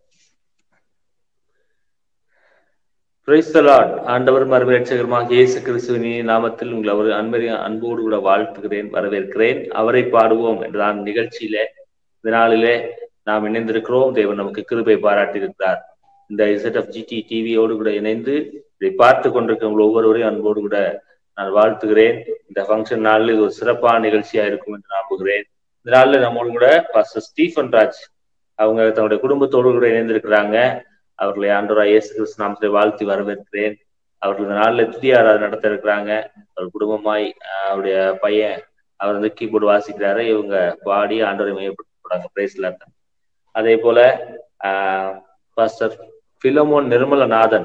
Price Lord ஆண்டவர் மறுபேட்சகரமாக இயேசு கிறிஸ்துவின் இனிய நாமத்தில் உங்களை அவர் அன்பரி அன்போடு கூட வாழ்த்துகிறேன் வரவேற்கிறேன் அவரை பாடுவோம் என்றான் நிகழ்ச்சியில இந்த நாளிலே நாம் இணைந்திருக்கிறோம் தேவன் நமக்கு கிருபை பாராட்டியிருக்கிறார் இந்த இசட் ஆஃப் ஜிடி டிவியோடு கூட இணைந்து இதை பார்த்து கொண்டிருக்கிற ஒவ்வொருவரையும் அன்போடு கூட நான் வாழ்த்துகிறேன் இந்த ஃபங்க்ஷன் நாளில் இது ஒரு சிறப்பான நிகழ்ச்சியா இருக்கும் என்று நம்புகிறேன் இந்த நாளில் நம்மோடு கூட பாஸ்டர் ஸ்டீஃபன் ராஜ் அவங்க தன்னுடைய குடும்பத்தோடு கூட இணைந்திருக்கிறாங்க அவர்களை ஆண்டோரா இயேசு கிறிஸ்து நாமத்தை வாழ்த்தி வரவேற்கிறேன் அவர்கள் இந்த நாளில் துதி ஆராதனை நடத்த இருக்கிறாங்க அவர் குடும்பமாய் அவருடைய பையன் அவர் வந்து கீபோர்டு வாசிக்கிறாரு இவங்க பாடி ஆண்டோரை மையப்படுத்தப்படுறாங்க பிரைஸ்ல அதே போல ஆஹ் பாஸ்டர் பிலமோன் நிர்மலநாதன்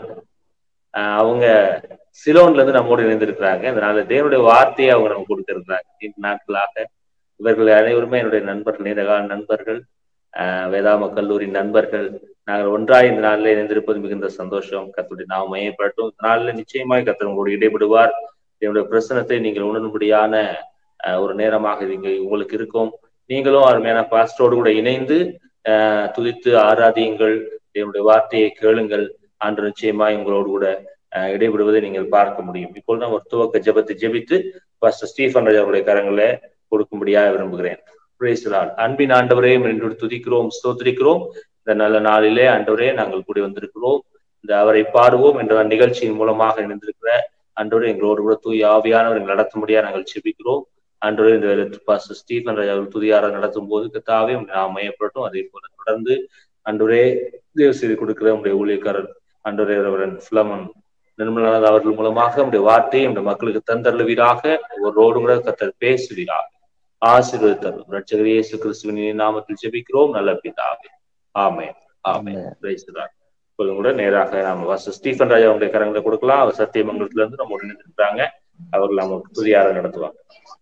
அவங்க சிலோன்ல இருந்து நம்மோடு இணைந்திருக்கிறாங்க அதனால தேவனுடைய வார்த்தையை அவங்க நம்ம கொடுத்திருக்கிறாங்க நீண்ட நாட்களாக இவர்கள் அனைவருமே என்னுடைய நண்பர்கள் நீண்டகால நண்பர்கள் வேதாம கல்லூரி நண்பர்கள் நாங்கள் ஒன்றாய் இந்த நாளில் இணைந்திருப்பது மிகுந்த சந்தோஷம் கத்துடைய நாம் மையப்படட்டும் இந்த நாளில் நிச்சயமாய் கத்தர் உங்களோடு இடைபடுவார் என்னுடைய பிரசனத்தை நீங்கள் உணரும்படியான ஒரு நேரமாக இங்க உங்களுக்கு இருக்கும் நீங்களும் அருமையான பாஸ்டரோடு கூட இணைந்து துதித்து ஆராதியுங்கள் என்னுடைய வார்த்தையை கேளுங்கள் ஆண்டு நிச்சயமாய் உங்களோடு கூட இடைபடுவதை நீங்கள் பார்க்க முடியும் இப்பொழுது நான் ஒரு துவக்க ஜபத்தை ஜெபித்து பாஸ்டர் ஸ்டீஃபன் ராஜா அவருடைய கரங்களை கொடுக்கும்படியாக விரும்புகிறேன் அன்பின் ஆண்டவரே என்று துதிக்கிறோம் ஸ்தோத்திரிக்கிறோம் இந்த நல்ல நாளிலே ஆண்டவரே நாங்கள் கூடி வந்திருக்கிறோம் இந்த அவரை பாடுவோம் என்ற நிகழ்ச்சியின் மூலமாக இணைந்திருக்கிற ஆண்டவரே எங்களோடு கூட தூய் ஆவியானவர் எங்கள் நடத்தும்படியா நாங்கள் செபிக்கிறோம் ஆண்டவரே இந்த பாஸ்டர் ஸ்டீஃபன் ராஜா அவர்கள் துதியார நடத்தும் போது கத்தாவே நாம் மையப்படட்டும் அதே போல தொடர்ந்து அன்றுரே தேவ செய்தி கொடுக்கிற உடைய ஊழியக்காரர் அன்றுரே ரெவரன் பிளமன் நிர்மலநாத் அவர்கள் மூலமாக நம்முடைய வார்த்தையை நம்முடைய மக்களுக்கு தந்தருளுவீராக ஒருவரோடு கூட கத்தர் பேசுவீராக ஆசீர்வதித்தர் ரட்சகர் இயேசு கிறிஸ்துவின் நாமத்தில் ஜெபிக்கிறோம் நல்ல பிதாவே ஆமே ஆமே இப்போதும் கூட நேராக நாம வாச ஸ்டீஃபன் ராஜா அவங்களுடைய கரங்களை கொடுக்கலாம் அவர் சத்தியமங்கலத்துல இருந்து நம்ம இணைந்திருக்கிறாங்க அவர்கள் நமக்கு புதியார நடத்துவாங்க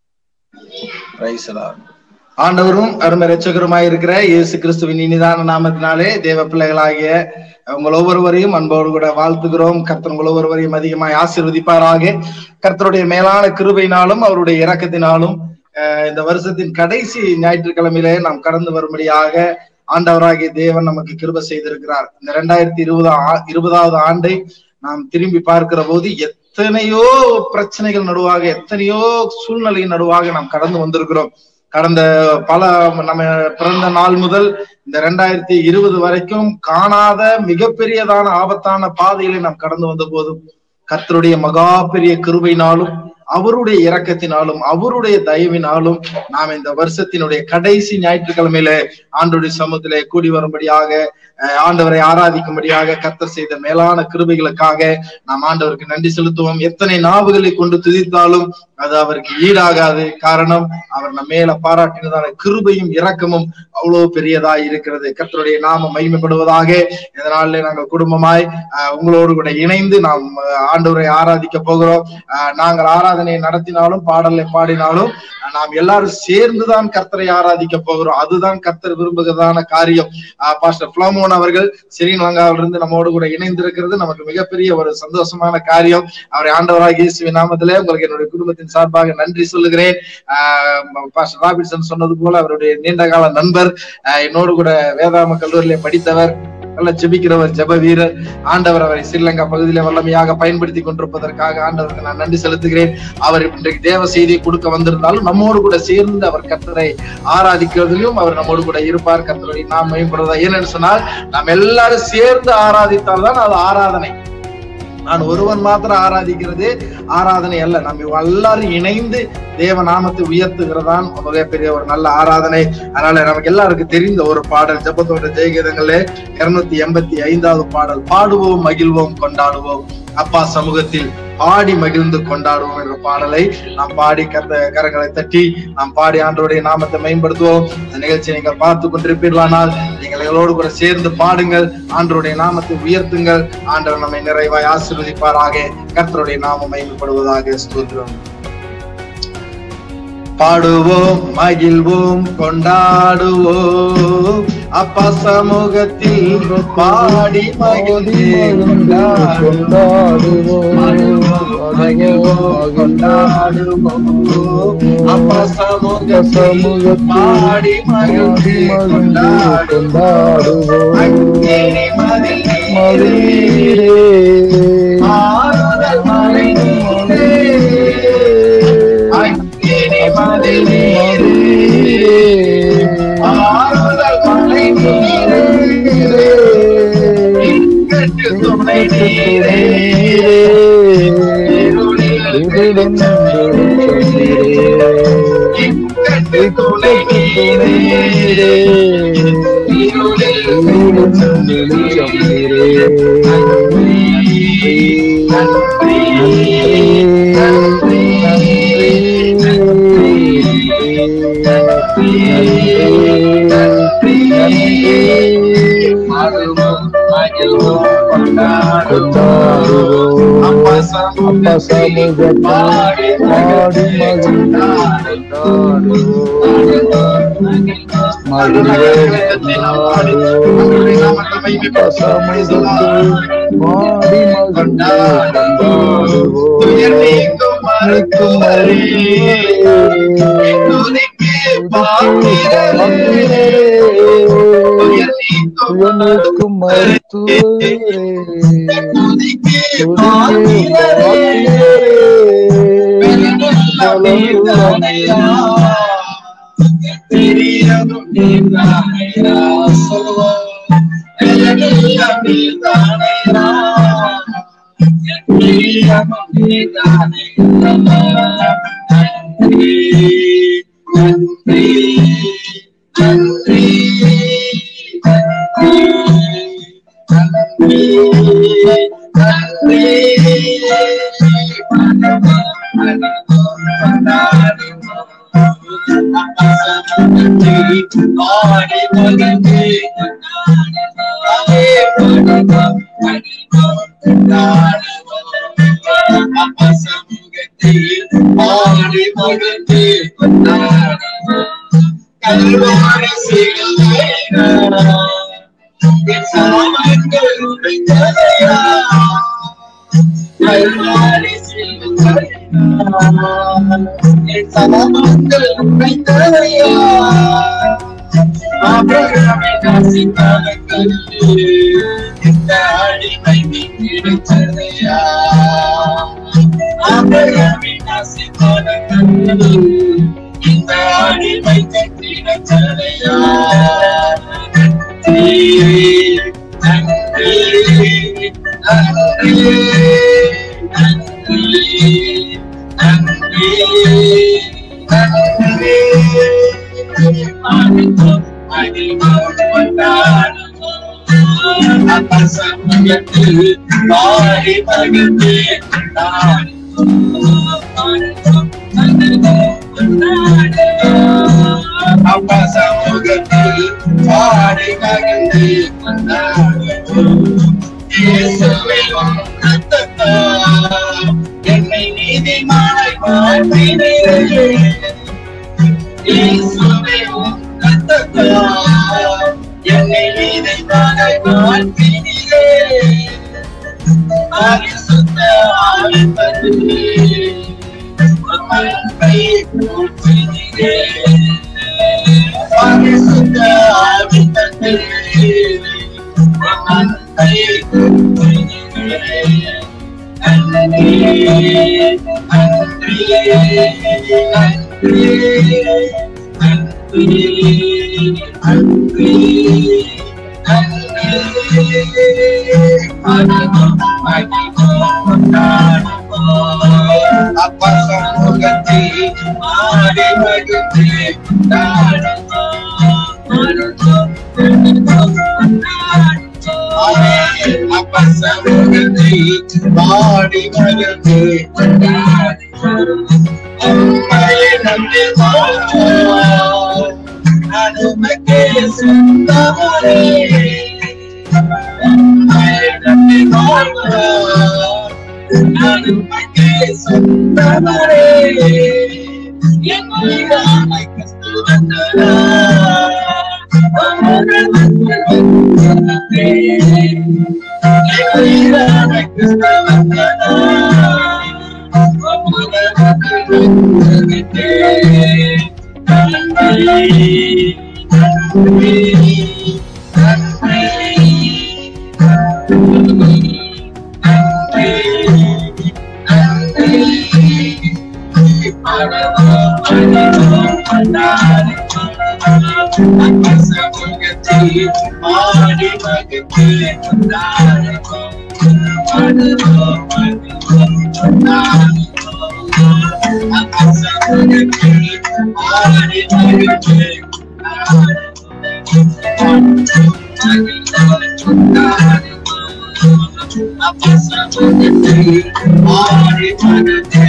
ஆண்டவரும் அருமை ரட்சகருமாய் இருக்கிற இயேசு கிறிஸ்துவின் இனிதான நாமத்தினாலே தேவ பிள்ளைகளாகிய உங்கள் ஒவ்வொருவரையும் அன்போடு கூட வாழ்த்துகிறோம் கர்த்தர் உங்கள் ஒவ்வொருவரையும் அதிகமாய் ஆசீர்வதிப்பாராக கர்த்தருடைய மேலான கிருபையினாலும் அவருடைய இறக்கத்தினாலும் இந்த வருஷத்தின் கடைசி ஞாயிற்றுக்கிழமையிலே நாம் கடந்து வரும்படியாக ஆண்டவராகிய தேவன் நமக்கு கிருப செய்திருக்கிறார் இந்த ரெண்டாயிரத்தி இருபது இருபதாவது ஆண்டை நாம் திரும்பி பார்க்கிற போது எத்தனையோ பிரச்சனைகள் நடுவாக எத்தனையோ சூழ்நிலையின் நடுவாக நாம் கடந்து வந்திருக்கிறோம் கடந்த பல நம்ம பிறந்த நாள் முதல் இந்த ரெண்டாயிரத்தி இருபது வரைக்கும் காணாத மிகப்பெரியதான ஆபத்தான பாதைகளை நாம் கடந்து வந்த போதும் கர்த்தருடைய மகா பெரிய கிருபையினாலும் அவருடைய இரக்கத்தினாலும் அவருடைய தயவினாலும் நாம் இந்த வருஷத்தினுடைய கடைசி ஞாயிற்றுக்கிழமையில ஆண்டோடைய சமூகத்திலே கூடி வரும்படியாக ஆண்டவரை ஆராதிக்கும்படியாக கத்தர் செய்த மேலான கிருபைகளுக்காக நாம் ஆண்டவருக்கு நன்றி செலுத்துவோம் எத்தனை நாவுகளை கொண்டு துதித்தாலும் அது அவருக்கு ஈடாகாது காரணம் அவர் நம்ம மேல பாராட்டினதான கிருபையும் இரக்கமும் அவ்வளவு பெரியதாய் இருக்கிறது கத்தருடைய நாம மகிமைப்படுவதாக இதனால நாங்கள் குடும்பமாய் உங்களோடு கூட இணைந்து நாம் ஆண்டவரை ஆராதிக்க போகிறோம் நாங்கள் ஆராதனை நடத்தினாலும் பாடலை பாடினாலும் நாம் எல்லாரும் சேர்ந்துதான் கர்த்தரை ஆராதிக்க போகிறோம் அதுதான் கர்த்தர் விரும்புகிறதான காரியம் பாஸ்டர் பிளமோன் அவர்கள் ஸ்ரீலங்காவில இருந்து நம்மோடு கூட இணைந்திருக்கிறது நமக்கு மிகப்பெரிய ஒரு சந்தோஷமான காரியம் அவரை ஆண்டவராக இயேசுவின் நாமத்திலே உங்களுக்கு என்னுடைய குடும்பத்தின் சார்பாக நன்றி சொல்லுகிறேன் பாஸ்டர் ராபின்சன் சொன்னது போல அவருடைய நீண்ட கால நண்பர் என்னோடு கூட வேதாம கல்லூரியிலே படித்தவர் நல்ல ஜெபிக்கிறவர் ஜெப வீரர் ஆண்டவர் அவரை ஸ்ரீலங்கா பகுதியில வல்லமையாக பயன்படுத்தி கொண்டிருப்பதற்காக ஆண்டவருக்கு நான் நன்றி செலுத்துகிறேன் அவர் இன்றைக்கு தேவ செய்தியை கொடுக்க வந்திருந்தாலும் நம்மோடு கூட சேர்ந்து அவர் கத்தரை ஆராதிக்கிறதிலும் அவர் நம்மோடு கூட இருப்பார் கத்தரை நாம் மேம்படுவதா ஏன்னு சொன்னால் நாம் எல்லாரும் சேர்ந்து ஆராதித்தால் தான் அது ஆராதனை நான் ஒருவன் மாத்திரம் ஆராதிக்கிறது ஆராதனை அல்ல நம்ம எல்லாரும் இணைந்து தேவ நாமத்தை உயர்த்துகிறதான் மிகப்பெரிய ஒரு நல்ல ஆராதனை அதனால நமக்கு எல்லாருக்கும் தெரிந்த ஒரு பாடல் ஜபத்தோட ஜெயகீதங்களே இருநூத்தி எண்பத்தி ஐந்தாவது பாடல் பாடுவோம் மகிழ்வோம் கொண்டாடுவோம் அப்பா சமூகத்தில் பாடி மகிழ்ந்து கொண்டாடுவோம் என்ற பாடலை நாம் பாடி கத்த கரங்களை தட்டி நாம் பாடி ஆண்டோடைய நாமத்தை மேம்படுத்துவோம் இந்த நிகழ்ச்சியை நீங்கள் பார்த்து கொண்டிருப்பீர்களானால் நீங்கள் எங்களோடு கூட சேர்ந்து பாடுங்கள் ஆண்டருடைய நாமத்தை உயர்த்துங்கள் ஆண்டவர் நம்மை நிறைவாய் ஆசீர்வதிப்பாராக கர்த்தருடைய நாமம் மேம்படுவதாக ஸ்தோத்திரம் பாடுவோம் மகிழ்வோம் கொண்டாடுவோம் அப்பா சமூகத்தில் பாடி மகிழ்ந்து கொண்டாடுவோம் கொண்டாடுவோம் அப்பா சமூகத்தில் பாடி மகிழ்ந்து கொண்டாடுவோம் அக்கினி மதில் ஆறுதல் மழை நீரே அக்கினி மதில் ஆறுதல் மழை நீரே இங்கட்டு துணை நீரே இங்கட்டு துணை நீரே அப்பா சமூகத்தில் பாடி துயர் நீக்கும் மருத்துவரே துதிக்கு பாத்திரரே துயர் நீக்கும் உயர்நிற்கும் மருத்துவரே துதிக்கு பாத்திரரே வெள்ளமெல்லாம் நீர்தானையா பெரியதும் நீர்தானையா சொல்லுவோம் வெள்ளமெல்லாம் நீர்தானையா பெரியதும் நீர்தானையா நன்றி நன்றி நன்றி நன்றி நன்றி ஆடி மகிழ்ந்து அப்பா சமூகத்தில் ஆடி மகிழ்ந்து கல்வாரி சிலுவையினா என் சாமங்கள் உடைந்ததையா கல்வாரி சிலுவையினா என் சாமங்கள் உடைந்ததையா ஆபிரகாமின் ஆசீர்வாத கல்லு இந்த அடிமை கிடைத்ததையா ஆபிரகாமின் ஆசீர்வாத கல்லு இந்த அடிமை கிடைத்ததையா நன்றி நன்றி நன்றி நன்றி நன்றி நன்றி சமயத்தில் மாறி மகிழ்ந்து அப்பா சமூகத்தில் பாடி மகிழ்ந்து இயேசுவின் ரத்தத்தால் என்னை நீதிமானாய் மாற்றினீரே இயேசுவின் ரத்தத்தால் என்னை நீதிமானாய் மாற்றினீரே பரிசுத்த ஆவிப்பதிலே அன்பை ஊற்றினீரே பரிசுத்த ஆவிப்பதிலே அன்பை ஊற்றினீரே நன்றி நன்றி நன்றி நன்றி அப்பா சமூகத்தில் ஆடி மகிழ்ச்சி அப்பா சமூகத்தில் பாடி மகிழ்ச்சி உண்மையை நம்பி அனுமக்கே சுத்தமரே உண்மையை நம்பி அனுமக்கே சுத்தமரே என் உயிராமை கிறிஸ்து வந்தாரா ஆடி மகிழ்ச்சி ஆடி மகிழ்ச்சி ஆடி மகிழ்ச்சி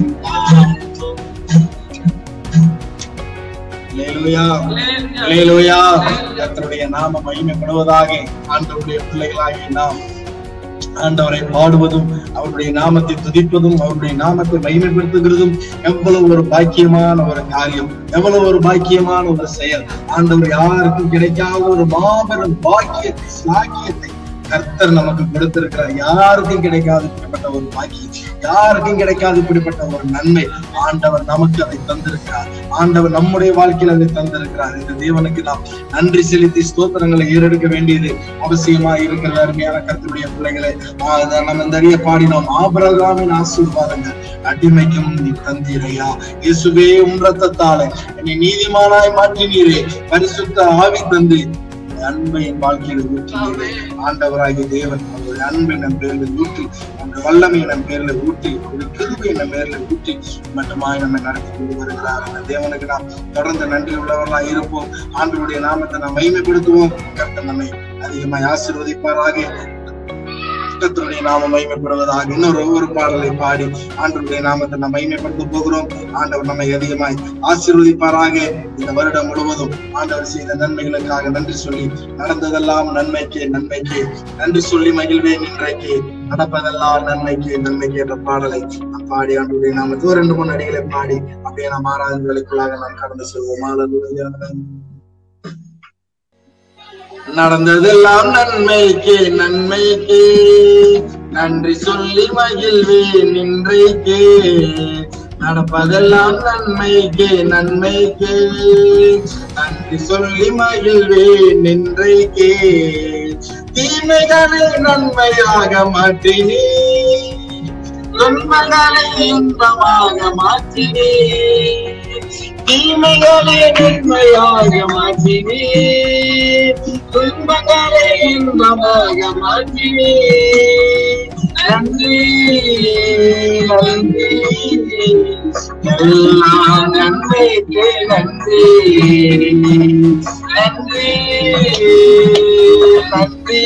அல்லேலூயா அல்லேலூயா கர்த்தருடைய நாம மகிமைப்படுவதாக ஆண்டவருடைய பிள்ளைகளாகிய நாம் ஆண்டவரை பாடுவதும் அவருடைய நாமத்தை துதிப்பதும் அவருடைய நாமத்தை மகிமைப்படுத்துகிறதும் எவ்வளவு ஒரு பாக்கியமான ஒரு காரியம் எவ்வளவு ஒரு பாக்கியமான ஒரு செயல் ஆண்டவர் யாருக்கும் கிடைக்காத ஒரு மாபெரும் பாக்கியத்தை சாக்கியத்தை கர்த்தர் நமக்கு கொடுத்திருக்கிறார் யாருக்கும் கிடைக்காத இப்படிப்பட்ட ஒரு பாக்கியம் யாருக்கும் கிடைக்காத இப்படிப்பட்ட ஒரு நன்மை ஆண்டவர் நமக்கு அதை தந்திருக்கிறார் ஆண்டவர் நம்முடைய வாழ்க்கையில் அதை தந்திருக்கிறார் இந்த தேவனுக்கு நாம் நன்றி செலுத்தி ஸ்தோத்திரங்களை ஏறெடுக்க வேண்டியது அவசியமா இருக்கிற அருமையான கர்த்தருடைய பிள்ளைகளை ஆஹ் இதை நம்ம இந்த அறிய பாடினோம் ஆபரகாமின் ஆசீர்வாதங்கள் அடிமைக்கும் நீ தந்தீரையா இயேசுவே உம் ரத்தத்தாலே என்னை நீதிமானாய் மாற்றினீரே பரிசுத்த ஆவி தந்து அன்பை என் வாழ்க்கையில் ஊற்றினீரே ஆண்டவராகிய தேவன் அவருடைய அன்பை நம் பேரில் ஊற்றி அவருடைய வல்லமை நம் பேரில் ஊற்றி அவருடைய கிருபை நம் பேரில் ஊற்றி மட்டுமாய் நம்மை நடத்தி கொண்டு வருகிறார் அந்த தேவனுக்கு நாம் தொடர்ந்து நன்றி உள்ளவர்களா இருப்போம் ஆண்டவருடைய நாமத்தை நாம் மகிமைப்படுத்துவோம் கர்த்தர் நம்மை அதிகமாய் ஆசீர்வதிப்பாராக கர்த்தருடைய நாமம் மகிமைப்படுவதாக இன்னொரு ஒவ்வொரு பாடலை பாடி ஆண்டவருடைய நாமத்தை நாம் மகிமைப்படுத்த போகிறோம் ஆண்டவர் நம்மை அதிகமாய் ஆசீர்வதிப்பாராக இந்த வருடம் முழுவதும் ஆண்டவர் செய்த நன்மைகளுக்காக நன்றி சொல்லி நடந்ததெல்லாம் நன்மைக்கு நன்மைக்கு நன்றி சொல்லி மகிழ்வேன் இன்றைக்கு நடப்பதெல்லாம் நன்மைக்கு நன்மைக்கு என்ற பாடலை நாம் பாடி ஆண்டவருடைய நாமத்தை ஒரு ரெண்டு மூணு அடிகளை பாடி அப்படியே நாம் ஆராதனைகளுக்குள்ளாக நாம் கடந்து செல்வோம் ஆளுநர் நடந்ததெல்லாம் நன்மைக்கு நன்மைக்கு நன்றி சொல்லி மகிழ்வேன் இன்றைக்கு நடப்பதெல்லாம் நன்மைக்கு நன்மைக்கு நன்றி சொல்லி மகிழ்வேன் இன்றைக்கு தீமைகளை நன்மையாக மாற்றினே துன்பங்களை இன்பமாக மாற்றினே தீமைகளை நன்மையாக மாற்றினே துன்பங்களை இன்பமாக மாற்றினே நன்றி நன்றி எல்லாம் நன்மைக்கு நன்றி நன்றி நன்றி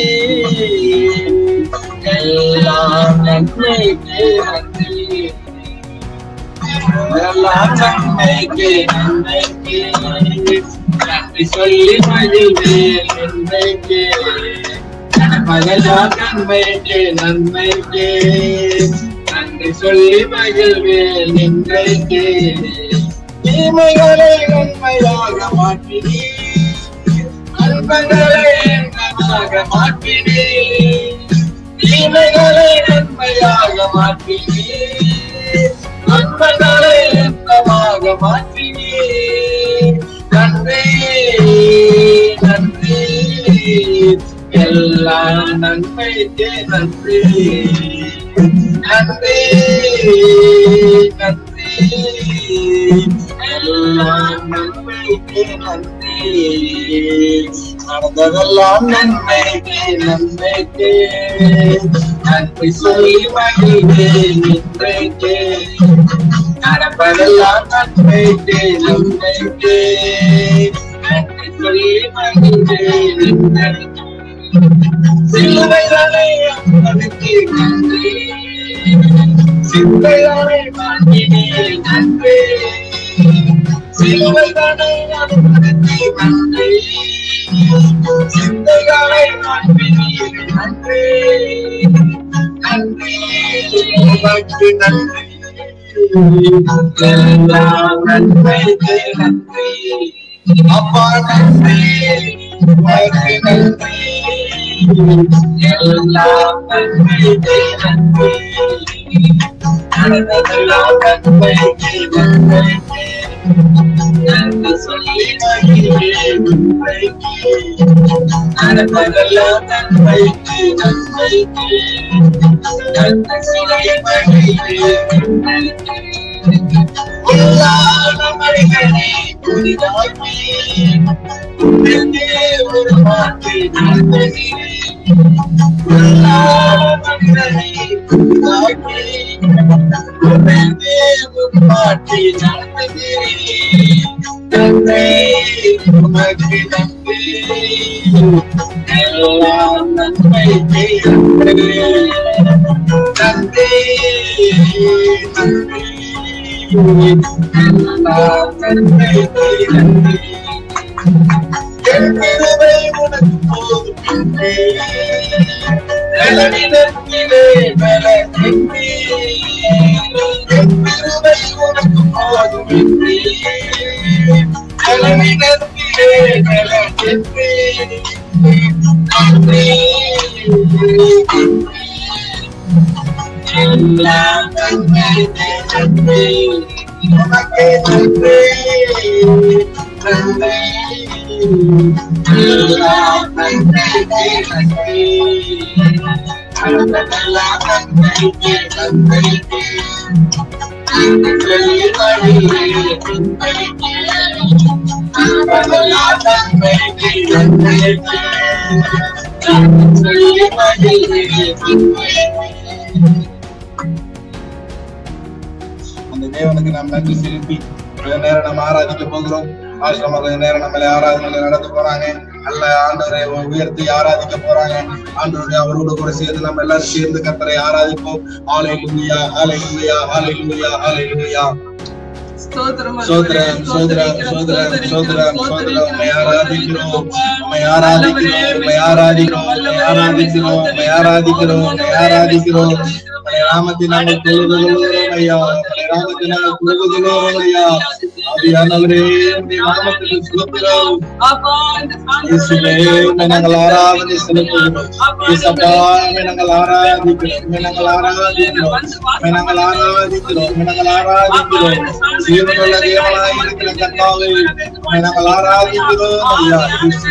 எல்லாம் நன்மைக்கு நன்றி எல்லாம் நன்மைக்கு நன்மைக்கு நன்றி சொல்லி மகிழ்வேன் நன்மைக்கு மகளாம் நன்மைக்கு நன்மைக்கு நன்றி சொல்லி மகிழ்வேன் இன்றைக்கு தீமைகளை நன்மையாக மாற்றினே அன்பங்களை இன்பமாக மாற்றினே தீமைகளை நன்மையாக மாற்றினே அன்பங்களை இன்பமாக மாற்றினே நன்றி நன்றி எல்லா நன்மைக்கு நன்றி நன்றி நன்றி எல்லா நன்மைக்கு நன்றி நடந்ததெல்லாம் நன்மைக்கு நன்மைக்கு நன்றி சொல்லி மகிழ்வேன் இன்றைக்கு நடப்பதெல்லாம் நன்மைக்கு நன்மைக்கு நன்றி சொல்லி மகிழ்வேன் இன்றைக்கு சிலுவைகளை அனுப்பி நன்றி சிந்தைகளை மாற்றினே நன்றி சிலுவைகளை அனுப்பி நன்றி சிந்தைகளை மாற்றினே நன்றி நன்றி உமக்கு நன்றி எல்லாம் நன்மைக்கு நன்றி அப்பா நன்றி உமக்கு நன்றி எல்லாம் நன்மைக்கே நன்றி நடந்ததெல்லாம் நன்மைக்கே நன்மைக்கே நன்றி சொல்லி மகிழ்கிறேன் உண்மைக்கு நடந்ததெல்லாம் நன்மைக்கு நன்மைக்கு நன்றி சொல்லி மகிழ்கிறேன் உண்மைக்கு எல்லா நன்மைகளை புதிதாக்கி உன்னை ஒரு வார்த்தை நடத்துகிறேன் எல்லா நன்மைகளை புதிதாக்கி உன்னை ஒரு வார்த்தை நடத்துகிறேன் நன்றி உமக்கு நன்றி எல்லாம் நன்மைக்கு நன்றி நன்றி நன்றி எல்லாம் நன்மைக்கு நன்றி என் கிருபை உனக்கு போதும் என்றே. நலனிடத்திலே நலனின்றி. என் கிருபை உனக்கு போதும் என்றே. நலனிடத்திலே நலனின்றி. நன்றி. எல்லாம் நன்மைக்கே நன்றி. உனக்கே நன்றி. நன்றி. எல்லாம் நன்மைக்கே நன்றி. நடந்ததெல்லாம் நன்மைக்கே நன்மைக்கே. நன்றி சொல்லி மகிழ்கிறேன் உண்மைக்கே. நடந்ததெல்லாம் நன்மைக்கே நன்மைக்கே. நன்றி சொல்லி மகிழ்கிறேன் உண்மைக்கே. அந்த தேவனுக்கு நாம் நன்றி செலுத்தி கொஞ்ச நேரம் நம்ம ஆராதிக்க போகிறோம் ஆசிரம கொஞ்ச நேரம் நம்மளை ஆராதனையில நடந்து போறாங்க நல்ல ஆண்டவரை உயர்த்தி ஆராதிக்க போறாங்க ஆண்டவரை அவரோட கூட சேர்ந்து நம்ம எல்லாரும் சேர்ந்து கர்த்தரை ஆராதிப்போம் ஆலை லுமியா ஆலை லுமியா ஆலை லுமியா ஆலை லுமியா ஸ்தோத்திரம் சோதரம் சோதரம் சோதரம் சோதரம் சோதரம் உண்மை ஆராதிக்கிறோம் உண்மை ஆராதிக்கிறோம் உண்மை ஆராதிக்கிறோம் உண்மை ஆராதிக்கிறோம் உண்மை ஆராதிக்கிறோம் உண்மை ஆராதிக்கிறோம் உம்முடைய நாமத்தை நாங்கள் தொழுதுகிறோம் ஐயா உம்முடைய நாமத்தை நாங்கள் தொழுதுகிறோம் ஐயா ஆவியானவரே உம்முடைய நாமத்துக்கு ஸ்தோத்திரம் இயேசுவே உம்மை நாங்கள் ஆராதனை செலுத்துகிறோம் இயேசப்பா உம்மை நாங்கள் ஆராதிக்கிறோம் உம்மை நாங்கள் ஆராதிக்கிறோம் உம்மை நாங்கள் ஆராதிக்கிறோம் உம்மை நாங்கள் ஆராதிக்கிறோம் ஜீவனுள்ள தேவனாய் இருக்கிற கர்த்தாவே உம்மை நாங்கள் ஆராதிக்கிறோம் ஐயா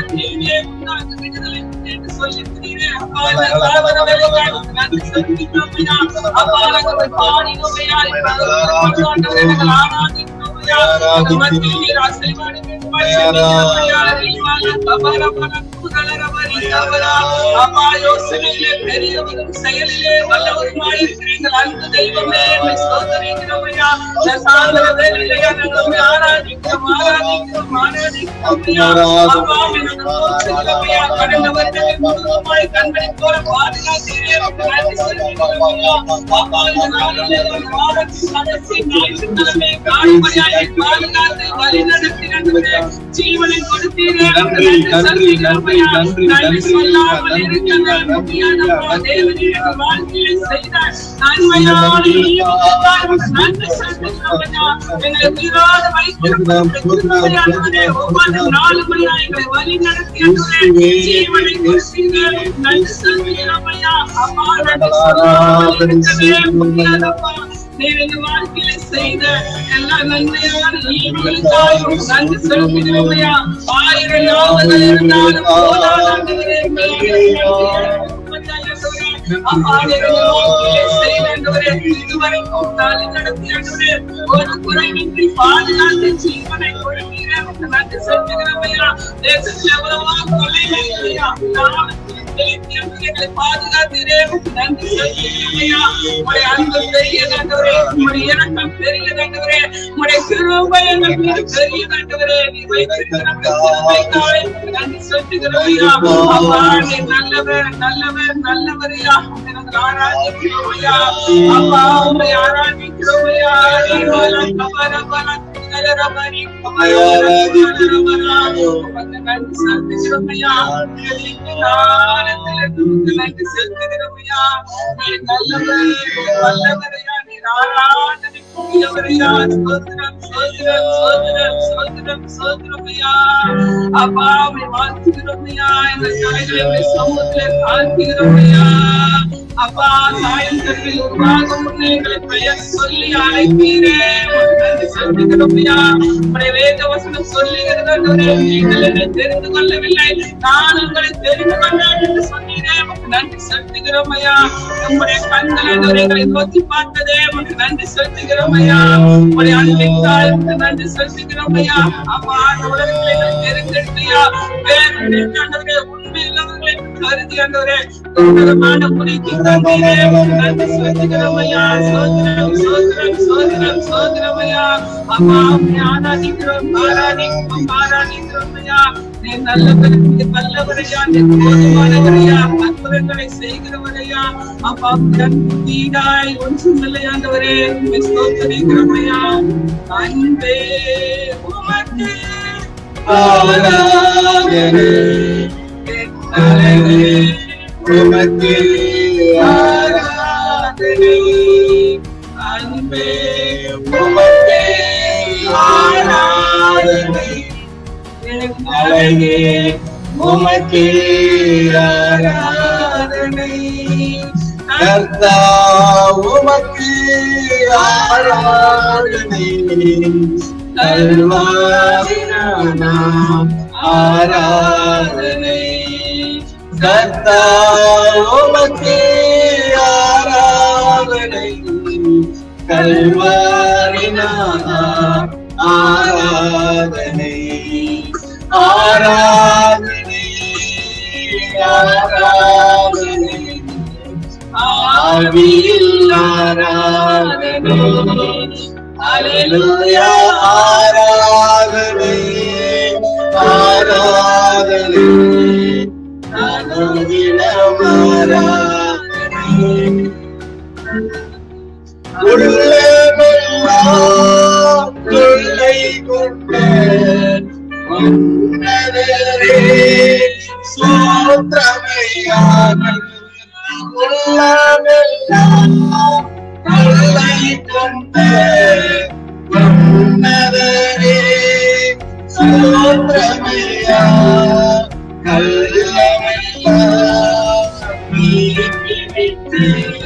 பெரியவரும் செயலிலே வல்லவருமாயிருக்கிறீர்கள் அன்பு தெய்வமே உம்மை ஸ்தோத்திரிக்கிறோம் ஐயா. இந்த சாயந்தர வேளையிலே நாங்கள் ஆராதிக்கிறோம், ஆராதிக்கிறோம், ஆராதிக்கிறோம் ஐயா. அப்பா, உம்மை நாங்கள் போற்றுகிறோம் ஐயா. கடந்த வருடங்கள் முழுவதுமாய் கண்களை போல பாதுகாத்தீரே. உமக்கு நன்றி செலுத்துகிறோம் ஐயா. அப்பா, இந்த நாளிலே ஒரு வாரத்தின் கடைசி ஞாயிற்றுக்கிழமை காணும்படியாய் பாதுகாத்து வழிநடத்தி நடந்தது. ஜீவனை கொடுத்தீரே. உமக்கு நன்றி, நன்றி நன்றி, செலுத்துகிறோம் ஐயா. நன்றி, நன்றி நன்றி, சொல்லாமல் நன்றி, இருக்கிற நன்றி, முடியாத நன்றி, தேவனே எங்கள் வாழ்க்கையை செய்த நன்மையான ஈவுக்காக உமக்கு நன்றி செலுத்துகிறோம் ஐயா. எங்களை உயிரோடு வைத்திருக்கிறவரே, ஒவ்வொரு நாளும் ஐயா எங்களை வழி நடத்தி அன்றுவரே, ஜீவனை கொடுத்தீரே. நன்றி செலுத்துகிறோம் ஐயா. அப்பா, நன்றி சொல்லாமல் இருக்கவே முடியாதப்பா. நீர் எங்கள் வாழ்க்கையில செய்த எல்லா நன்மையான ஈவுகளுக்காக உமக்கு நன்றி செலுத்துகிறோம் ஐயா. ஆயிரம் நாவுகள் இருந்தாலும் போதாது ஆண்டவரே, எங்களுக்கு நன்றி. அப்பா, நீர் எங்கள் வாழ்க்கையில செய்த ஆண்டவரே, இதுவரைக்கும் நாளை நடத்தி ஆண்டவரே, ஒரு குறைவின்றி பாதுகாத்து ஜீவனை கொடுத்தீரே. உமக்கு நன்றி செலுத்துகிறோம் ஐயா. தேசத்தில் எவ்வளவோ கொள்ளைகள் ஐயா. நாளும் எங்களை பாதுகாத்தீரே. உமக்கு நன்றி செலுத்துகிறோம் ஐயா. உம்முடைய அன்பு பெரியதாண்டவரே உம்முடைய இறக்கம் பெரியதாண்டவரே உம்முடைய கிருபை எங்கள் மீது பெரியதாண்டவரே நீ வைத்திருக்கிற கிருபைக்காய் உமக்கு நன்றி செலுத்துகிறோம் ஐயா. அப்பா, நீர் நல்லவர் நல்லவர் நல்லவர் ஐயா. உம்மை நாங்கள் ஆராதிக்கிறோம் ஐயா. அப்பா, உம்மை ஆராதிக்கிறோம் ஐயா. நீரோல கபரபர குதலரபரி கபரபர உமக்கு நன்றி செலுத்துகிறோம் ஐயா. எங்களுக்கு ஞானத்திலிருந்து உமக்கு நன்றி செலுத்துகிறோம் ஐயா. நீர் நல்லவர், நீர் வல்லவர் ஐயா. நீர் ஆராதனைக்கு தூயவரையா சோதரம் சோதரம் சோதரம் சோதரம் சோதரமையா அப்பா உம்மை வாழ்த்துகிறோமையா எங்கள் தலைகளை உம்மை சமூகத்திலே தாழ்த்துகிறோமையா அப்பா தாயின் கருவில் உருவாக முன்னே எங்களை பெயர் சொல்லி அழைப்பீரே உமக்கு நன்றி செலுத்துகிறோமையா உடைய வேத வசனம் சொல்லுகிறது ஆண்டவரே, நீங்கள் என்னை தெரிந்து கொள்ளவில்லை நான் உங்களை தெரிந்து கொண்டேன் என்று சொன்னீரே உமக்கு நன்றி செலுத்துகிறோம் ஐயா நம்முடைய கண்கள் ஆண்டவரே, எங்களை நோக்கி பார்த்ததே உமக்கு நன்றி செலுத்துகிறோம் ஐயா உடைய அன்பின் தாய் உமக்கு நன்றி செலுத்துகிறோம் ஐயா அப்பா இந்த உலகத்தில் எங்களை தெரிந்தெடுத்தையா வேறு ஆண்டவரே உண்மை இல்லாதவர்களை கருதி ஆண்டவரே உன்னதமான முடிக்கு தந்தீரே உமக்கு நன்றி செலுத்துகிறோம் ஐயா சோதரம் சோதரம் சோதரம் சோதரம் ஐயா அப்பா உம்மை ஆராதிக்கிறோம் ஆராதிக்கிறோம் ஆராதிக்கிறோம் ஐயா நீ நல்லவர் நீ வல்லவரையா நீ போதுமானவரையா அற்புதங்களை செய்கிறவரையா அப்பா வீடாய் ஒன்றுமில்லையாண்டவரே உம்மை ஸ்தோத்திரிக்கிறோம் ஐயா அன்பே உமக்கு ஆராதனை என் தலைவரே, உமக்கு ஆராதனை அன்பே உமக்கு ஆராதனை என் அழகே உமக்கு ஆராதனை கர்த்தா உமக்கு ஆராதனை கல்வாரினா ஆராதனை கர்த்தா உமக்கு ஆராதனை கல்வாரினா ஆராதனை ஆராதனை ஆராதனை ஆவியில் ஆராதனை அல்லேலூயா ஆராதனை ஆராதனை அனுதினம் ஆராதனை உள்ளமெல்லாம் கொள்ளை கொண்ட உன்னதரே சோத்திரமையாக உள்ளமெல்லாம் கொள்ளை கொண்ட உன்னதரே சோத்திரமையா கல்லமெல்லாம் நீக்கிவிட்டு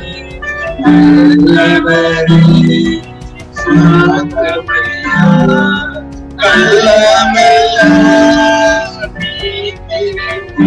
நல்லவரே சோத்திரமையா கல்லமெல்லாம் நீக்கிவிட்டு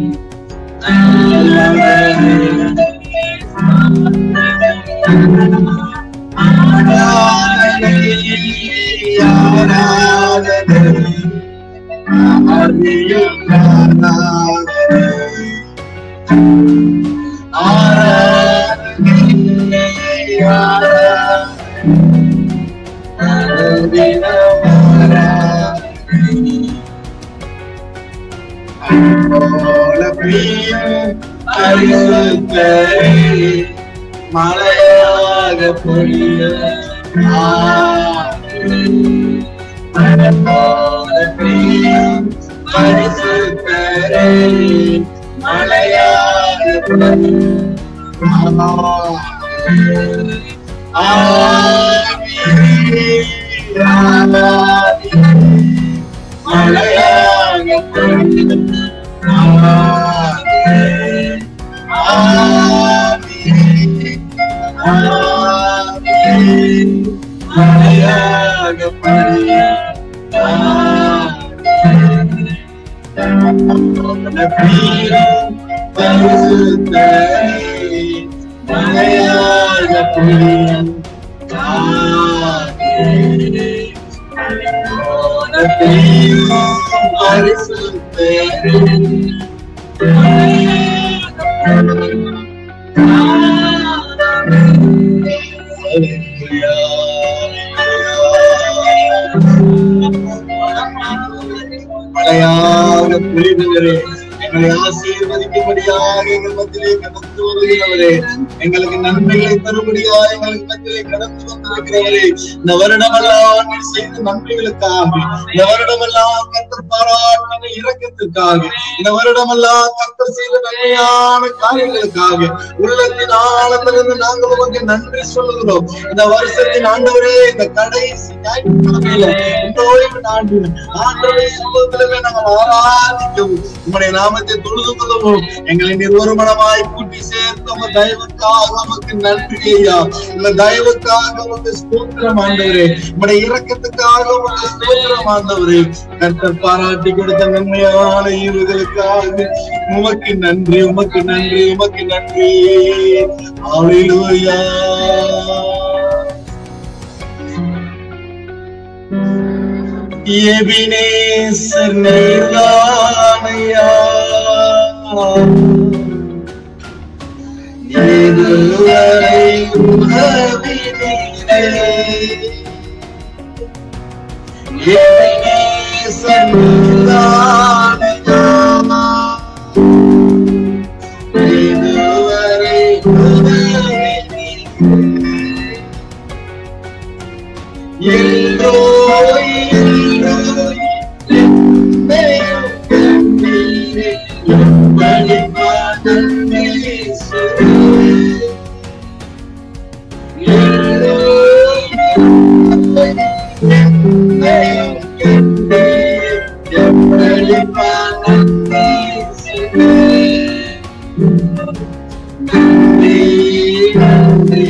மழையாக பொழிய பரிசுத்தரே மழையாக மழையாக மழையாக பணிய மழையாக பணிய மழையாக புரிந்தவரே எங்களை ஆசீர்வதிக்கும்படியாக எங்கள் மத்தியிலே கடந்து வருகிறவரே எங்களுக்கு நன்மைகளை தரும்படியாக எங்களுக்கு மத்தியிலே கடந்து வந்திருக்கிறவரே இந்த வருடமெல்லாம் நீர் செய்த நன்மைகளுக்காக இந்த வருடமெல்லாம் கத்த பாராட்டின இரக்கத்துக்காக இந்த வருடமெல்லாம் கத்த செய்த நன்மையான காரியங்களுக்காக உள்ளத்தின் ஆழத்திலிருந்து நாங்கள் உமக்கு நன்றி சொல்லுகிறோம் இந்த வருஷத்தின் ஆண்டவரே இந்த கடைசி ஞாயிற்றுக்கிழமையில இந்த ஓய்வு நாட்டில் ஆண்டவரே சமூகத்திலே நாங்கள் ஆராதிக்கவும் உம்முடைய நாமத்தை தொழுது கொள்ளவும் எங்களை நிர்வருமனமாய் கூட்டி சேர்த்து உங்க தயவுக்காக உமக்கு நன்றி ஐயா இந்த தயவுக்காக உமக்கு ஸ்தோத்திரம் ஆண்டவரே உம்முடைய இரக்கத்துக்காக உமக்கு ஸ்தோத்திரம் ஆண்டவரே கர்த்தர் பாராட்டி கொடுத்த நன்மையான ஈவுகளுக்காக உமக்கு நன்றி உமக்கு நன்றி உமக்கு நன்றி ஹalleluya எபினேசர் நீர்தானையா இதுவரை உதவினீரே எபினேசர் நீர்தானையா இதுவரை உதவினீரே எல்லோய் எல்லோய் என்னையும் கண்டீரே எப்படி நன்றி சொல்வேன் எல்லோய் எல்லோய் என்னையும் கண்டீரே எப்படி நன்றி சொல்வேன் நன்றி நன்றி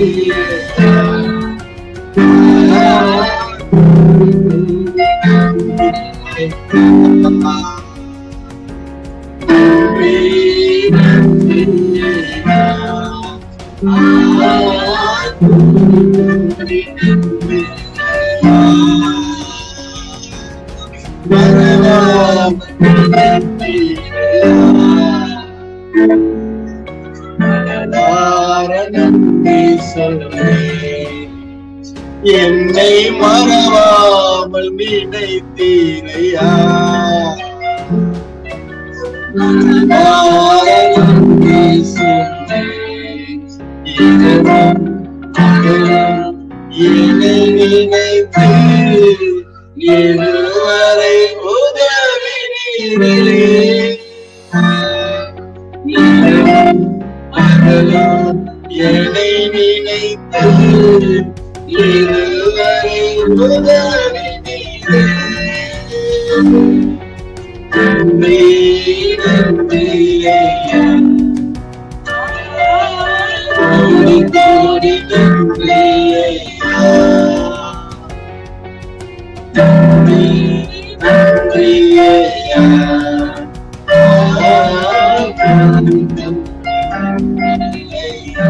என்னை மறவாமல் நினைத்தீரையா என்னை நினைத்து இதுவரை உதவி நீரே அகலும் என்னை நினைத்து இதுவரை உதவி நீரே நன்றி நன்றி ஐயா. கோடி கோடி நன்றி ஐயா. நன்றி நன்றி ஐயா. நன்றி நன்றி ஐயா.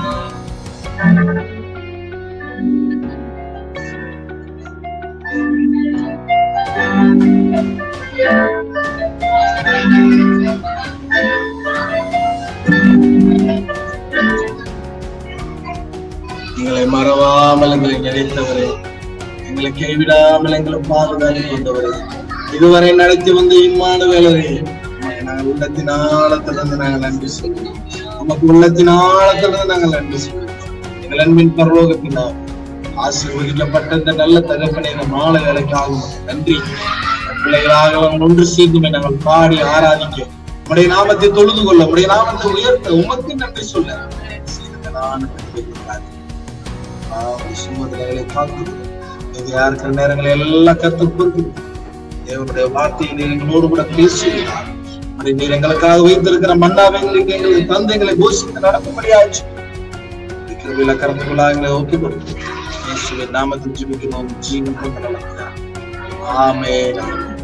எங்களை மறவாமல் எங்களை நினைத்தவரே எங்களை கைவிடாமல் எங்களை பாதுகாத்து கொண்டவரே இதுவரை நடத்தி வந்த இம்மானுவேலரே உமக்கு நாங்கள் உள்ளத்தின் ஆழத்திலிருந்து நாங்கள் நன்றி சொல்லுவோம் உமக்கு உள்ளத்தின் ஆழத்திலிருந்து நாங்கள் நன்றி சொல்லுவோம் எங்கள் அன்பின் பரலோகத்தினால் ஆசீர்வதிக்கப்பட்ட இந்த நல்ல தகப்பனை இந்த மாலை வேலைக்காக உமக்கு நன்றி என் பிள்ளைகளாக அவர்கள் ஒன்று சேர்ந்துமே நாங்கள் பாடி ஆராதிக்க உடைய நாமத்தை தொழுது கொள்ள உடைய நாமத்தை உயர்த்த உமக்கு நன்றி சொல்ல செய்த நான் சுமதலைகளை காத்து இது யாருக்கிற நேரங்களை எல்லாம் கத்து பொறுத்து தேவனுடைய வார்த்தையை நீர் எங்களோடு கூட பேசுகிறார் அதை நீர் எங்களுக்காக வைத்திருக்கிற மன்னாவை எங்களுக்கு எங்களுக்கு தந்து எங்களை கோஷித்து நடக்கும்படியாச்சு கிருபில கருத்துக்குள்ளா எங்களை ஒப்புக் கொடுத்து இயேசுவின் நாமத்தில் ஜெபிக்கிறோம் ஜீவன் கொண்ட நல்ல amen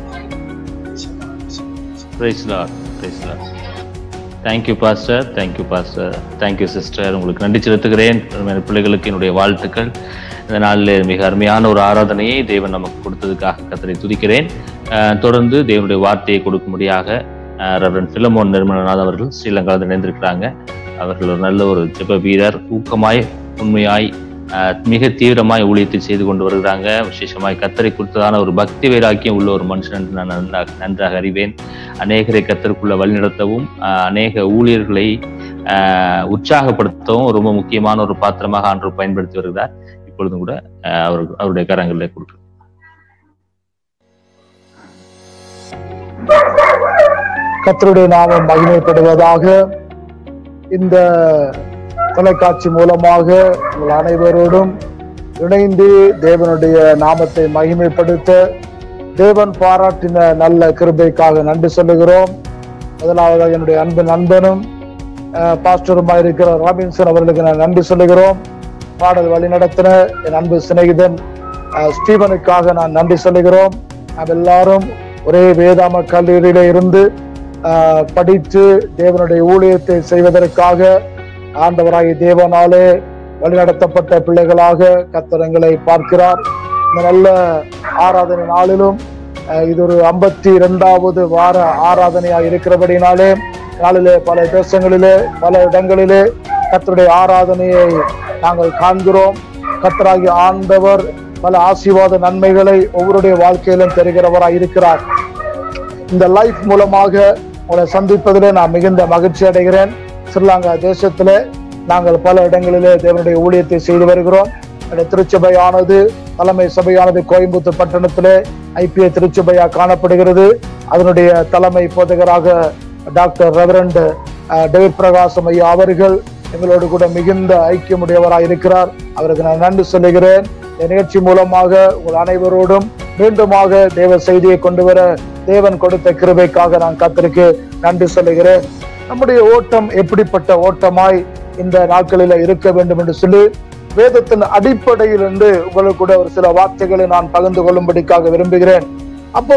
praise Lord praise Lord thank you pastor thank you pastor thank you sister உங்களுக்கு நன்றி செலுத்துகிறேன் என் பிள்ளைகளுக்கு என்னுடைய வாழ்த்துக்கள் இந்த நாளில் மிக அருமையான ஒரு ஆராதனையை தேவன் நமக்கு கொடுத்ததுக்காக கத்தரை துதிக்கிறேன் அஹ் தொடர்ந்து தேவனுடைய வார்த்தையை கொடுக்கும்படியாக ரெவரன் பிலமோன் நிர்மலநாத் அவர்கள் ஸ்ரீலங்காவில் இணைந்திருக்கிறாங்க அவர்கள் ஒரு நல்ல ஒரு ஜெப வீரர் ஊக்கமாய் உண்மையாய் அஹ் மிக தீவிரமாய் ஊழியத்தை செய்து கொண்டு வருகிறாங்க விசேஷமாய் கத்தரை கொடுத்ததான ஒரு பக்தி வைராக்கியம் உள்ள ஒரு மனுஷன் என்று நான் நன்றாக நன்றாக அறிவேன் அநேகரை கத்தருக்குள்ள வழிநடத்தவும் அஹ் அநேக ஊழியர்களை அஹ் உற்சாகப்படுத்தவும் ரொம்ப முக்கியமான ஒரு பாத்திரமாக ஆண்டு பயன்படுத்தி வருகிறார் இப்பொழுதும் கூட அஹ் அவர் அவருடைய கரங்களில் கொடுக்கிறேன் கர்த்தருடைய நாமம் மகிமைப்படுவதாக இந்த தொலைக்காட்சி மூலமாக உங்கள் அனைவரோடும் இணைந்து தேவனுடைய நாமத்தை மகிமைப்படுத்த தேவன் பாராட்டின நல்ல கிருபைக்காக நன்றி சொல்லுகிறோம் முதலாவதாக என்னுடைய அன்பு நண்பனும் அஹ், பாஸ்டருமா இருக்கிற ராபின்சன் அவர்களுக்கு நான் நன்றி சொல்லுகிறோம் பாடல் வழி நடத்தின என் அன்பு சிநேகிதன் அஹ், ஸ்டீவனுக்காக நான் நன்றி சொல்லுகிறோம் நாம் எல்லாரும் ஒரே வேதாம கல்லூரியில இருந்து அஹ், படித்து தேவனுடைய ஊழியத்தை செய்வதற்காக ஆண்டவராகிய தேவனாலே வழிநடத்தப்பட்ட பிள்ளைகளாக கத்தரங்களை பார்க்கிறார் இந்த நல்ல ஆராதனை நாளிலும் அஹ், இது ஒரு ஐம்பத்தி இரண்டாவது வார ஆராதனையாக இருக்கிறபடினாலே நாளிலே பல தேசங்களிலே பல இடங்களிலே கர்த்தருடைய ஆராதனையை நாங்கள் காண்கிறோம் கர்த்தராகிய ஆண்டவர் பல ஆசீர்வாத நன்மைகளை ஒவ்வொருடைய வாழ்க்கையிலும் தருகிறவராய் இருக்கிறார் இந்த லைஃப் மூலமாக உங்களை சந்திப்பதிலே நான் மிகுந்த மகிழ்ச்சி அடைகிறேன் ஸ்ரீலங்கா தேசத்திலே நாங்கள் பல இடங்களிலே தேவனுடைய ஊழியத்தை செய்து வருகிறோம் என்னுடைய திருச்சபையானது தலைமை சபையானது கோயம்புத்தூர் பட்டணத்திலே ஐபிஏ திருச்சபையா காணப்படுகிறது அதனுடைய தலைமை போதகராக டாக்டர் ரெவரண்ட் டேவிட் பிரகாசம் ஐயா அவர்கள் எங்களோடு கூட மிகுந்த ஐக்கியமுடையவராய் இருக்கிறார் அவருக்கு நான் நன்றி சொல்லுகிறேன் இந்த நிகழ்ச்சி மூலமாக உங்கள் அனைவரோடும் மீண்டுமாக தேவ செய்தியை கொண்டு வர தேவன் கொடுத்த கிருபைக்காக நான் கத்திற்கு நன்றி சொல்லுகிறேன் நம்முடைய ஓட்டம் எப்படிப்பட்ட ஓட்டமாய் இந்த நாட்களில இருக்க வேண்டும் என்று சொல்லி வேதத்தின் அடிப்படையில் இருந்து உங்களுக்கு கூட ஒரு சில வார்த்தைகளை நான் பகிர்ந்து கொள்ளும்படிக்காக விரும்புகிறேன் அப்போ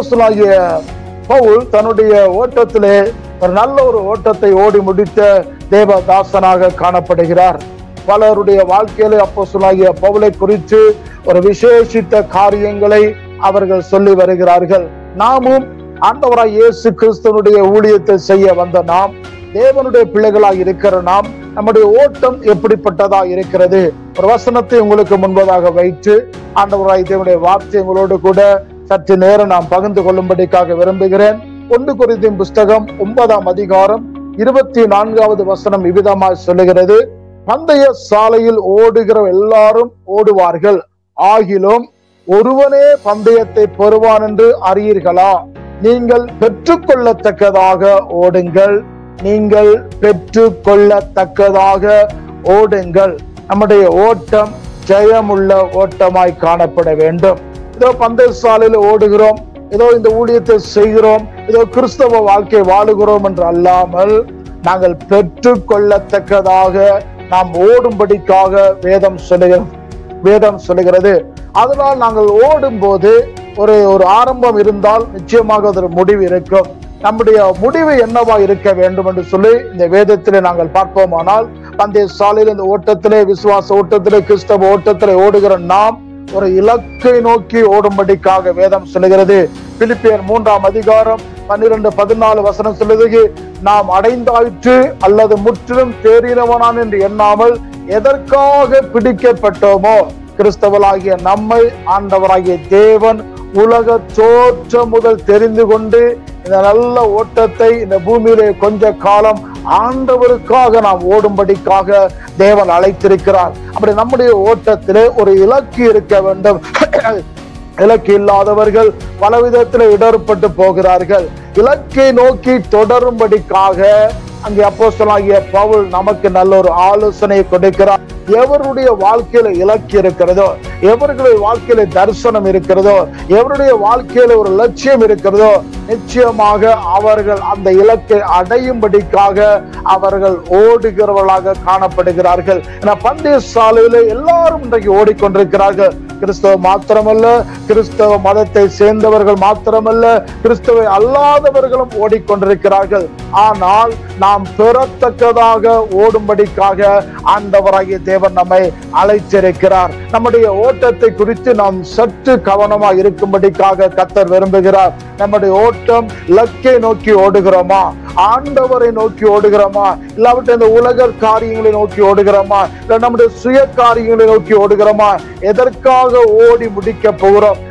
பவுல் தன்னுடைய ஓட்டத்திலே ஒரு நல்ல ஒரு ஓட்டத்தை ஓடி முடித்த தேவதாசனாக காணப்படுகிறார் பலருடைய வாழ்க்கையிலே அப்போ சொல்லாகிய பவுலை குறித்து ஒரு விசேஷித்த காரியங்களை அவர்கள் சொல்லி வருகிறார்கள் நாமும் ஆண்டவராய் இயேசு கிறிஸ்தனுடைய ஊழியத்தை செய்ய வந்த நாம் தேவனுடைய பிள்ளைகளாய் இருக்கிற நாம் நம்முடைய ஓட்டம் எப்படிப்பட்டதா இருக்கிறது ஒரு வசனத்தை உங்களுக்கு முன்பதாக வைத்து ஆண்டவராய் தேவனுடைய வார்த்தை உங்களோடு கூட சற்று நேரம் நாம் பகிர்ந்து கொள்ளும்படிக்காக விரும்புகிறேன் ஒன்று குறித்தின் புஸ்தகம் ஒன்பதாம் அதிகாரம் இருபத்தி நான்காவது வசனம் இவ்விதமாய் சொல்லுகிறது பந்தய சாலையில் ஓடுகிற எல்லாரும் ஓடுவார்கள் ஆகிலும் ஒருவனே பந்தயத்தை பெறுவான் என்று அறியீர்களா நீங்கள் பெற்றுக்கொள்ளத்தக்கதாக ஓடுங்கள் நீங்கள் பெற்றுக்கொள்ளத்தக்கதாக ஓடுங்கள் நம்முடைய ஓட்டம் ஜெயமுள்ள ஓட்டமாய் காணப்பட வேண்டும் ஏதோ பந்தய சாலையில் ஓடுகிறோம் ஏதோ இந்த ஊழியத்தை செய்கிறோம் ஏதோ கிறிஸ்தவ வாழ்க்கை வாழுகிறோம் என்று அல்லாமல் நாங்கள் பெற்றுக்கொள்ளத்தக்கதாக நாம் ஓடும்படிக்காக வேதம் சொல்லுகிறோம் வேதம் சொல்லுகிறது அதனால் நாங்கள் ஓடும் போது ஒரு ஒரு ஆரம்பம் இருந்தால் நிச்சயமாக அது ஒரு முடிவு இருக்கும் நம்முடைய முடிவு என்னவா இருக்க வேண்டும் என்று சொல்லி இந்த வேதத்திலே நாங்கள் பார்ப்போமானால் பந்தய சாலையில் இந்த ஓட்டத்திலே விசுவாச ஓட்டத்திலே கிறிஸ்தவ ஓட்டத்திலே ஓடுகிற நாம் ஒரு இலக்கை நோக்கி ஓடும்படிக்காக வேதம் சொல்லுகிறது பிலிப்பியர் மூன்றாம் அதிகாரம் பன்னிரண்டு பதினாலு வசனம் சொல்லுது நாம் அடைந்தாயிற்று அல்லது முற்றிலும் தேறினவனான் என்று எண்ணாமல் எதற்காக பிடிக்கப்பட்டோமோ கிறிஸ்தவளாகிய நம்மை ஆண்டவராகிய தேவன் உலக தோற்றம் முதல் தெரிந்து கொண்டு இந்த நல்ல ஓட்டத்தை இந்த பூமியிலே கொஞ்ச காலம் ஆண்டவருக்காக நாம் ஓடும்படிக்காக தேவன் அழைத்திருக்கிறார் அப்படி நம்முடைய ஓட்டத்திலே ஒரு இலக்கு இருக்க வேண்டும் இலக்கு இல்லாதவர்கள் பல விதத்தில் இடர்பட்டு போகிறார்கள் இலக்கை நோக்கி தொடரும்படிக்காக அங்கே அப்போஸ்தலனாகிய பவுல் நமக்கு நல்ல ஒரு ஆலோசனை கொடுக்கிறார் எவருடைய வாழ்க்கையில இலக்கு இருக்கிறதோ எவர்களுடைய வாழ்க்கையில தரிசனம் இருக்கிறதோ எவருடைய வாழ்க்கையில ஒரு லட்சியம் இருக்கிறதோ நிச்சயமாக அவர்கள் அந்த இலக்கை அடையும்படிக்காக அவர்கள் ஓடுகிறவர்களாக காணப்படுகிறார்கள் ஏன்னா பந்தய சாலையில எல்லாரும் இன்றைக்கு ஓடிக்கொண்டிருக்கிறார்கள் கிறிஸ்தவ மாத்திரமல்ல கிறிஸ்தவ மதத்தை சேர்ந்தவர்கள் மாத்திரமல்ல கிறிஸ்தவ அல்லாதவர்களும் ஓடிக்கொண்டிருக்கிறார்கள் ஆனால் நாம் பெறத்தக்கதாக ஓடும்படிக்காக ஆண்டவராகிய தேவன் நம்மை அழைத்திருக்கிறார் நம்முடைய ஓட்டத்தை குறித்து நாம் சற்று கவனமா இருக்கும்படிக்காக கத்தர் விரும்புகிறார் நம்முடைய ஓட்டம் லக்கை நோக்கி ஓடுகிறோமா ஆண்டவரை நோக்கி ஓடுகிறோமா இல்லாவிட்டு இந்த உலக காரியங்களை நோக்கி ஓடுகிறோமா இல்ல நம்முடைய சுய காரியங்களை நோக்கி ஓடுகிறோமா எதற்காக ஓடி முடிக்க போகிறோம்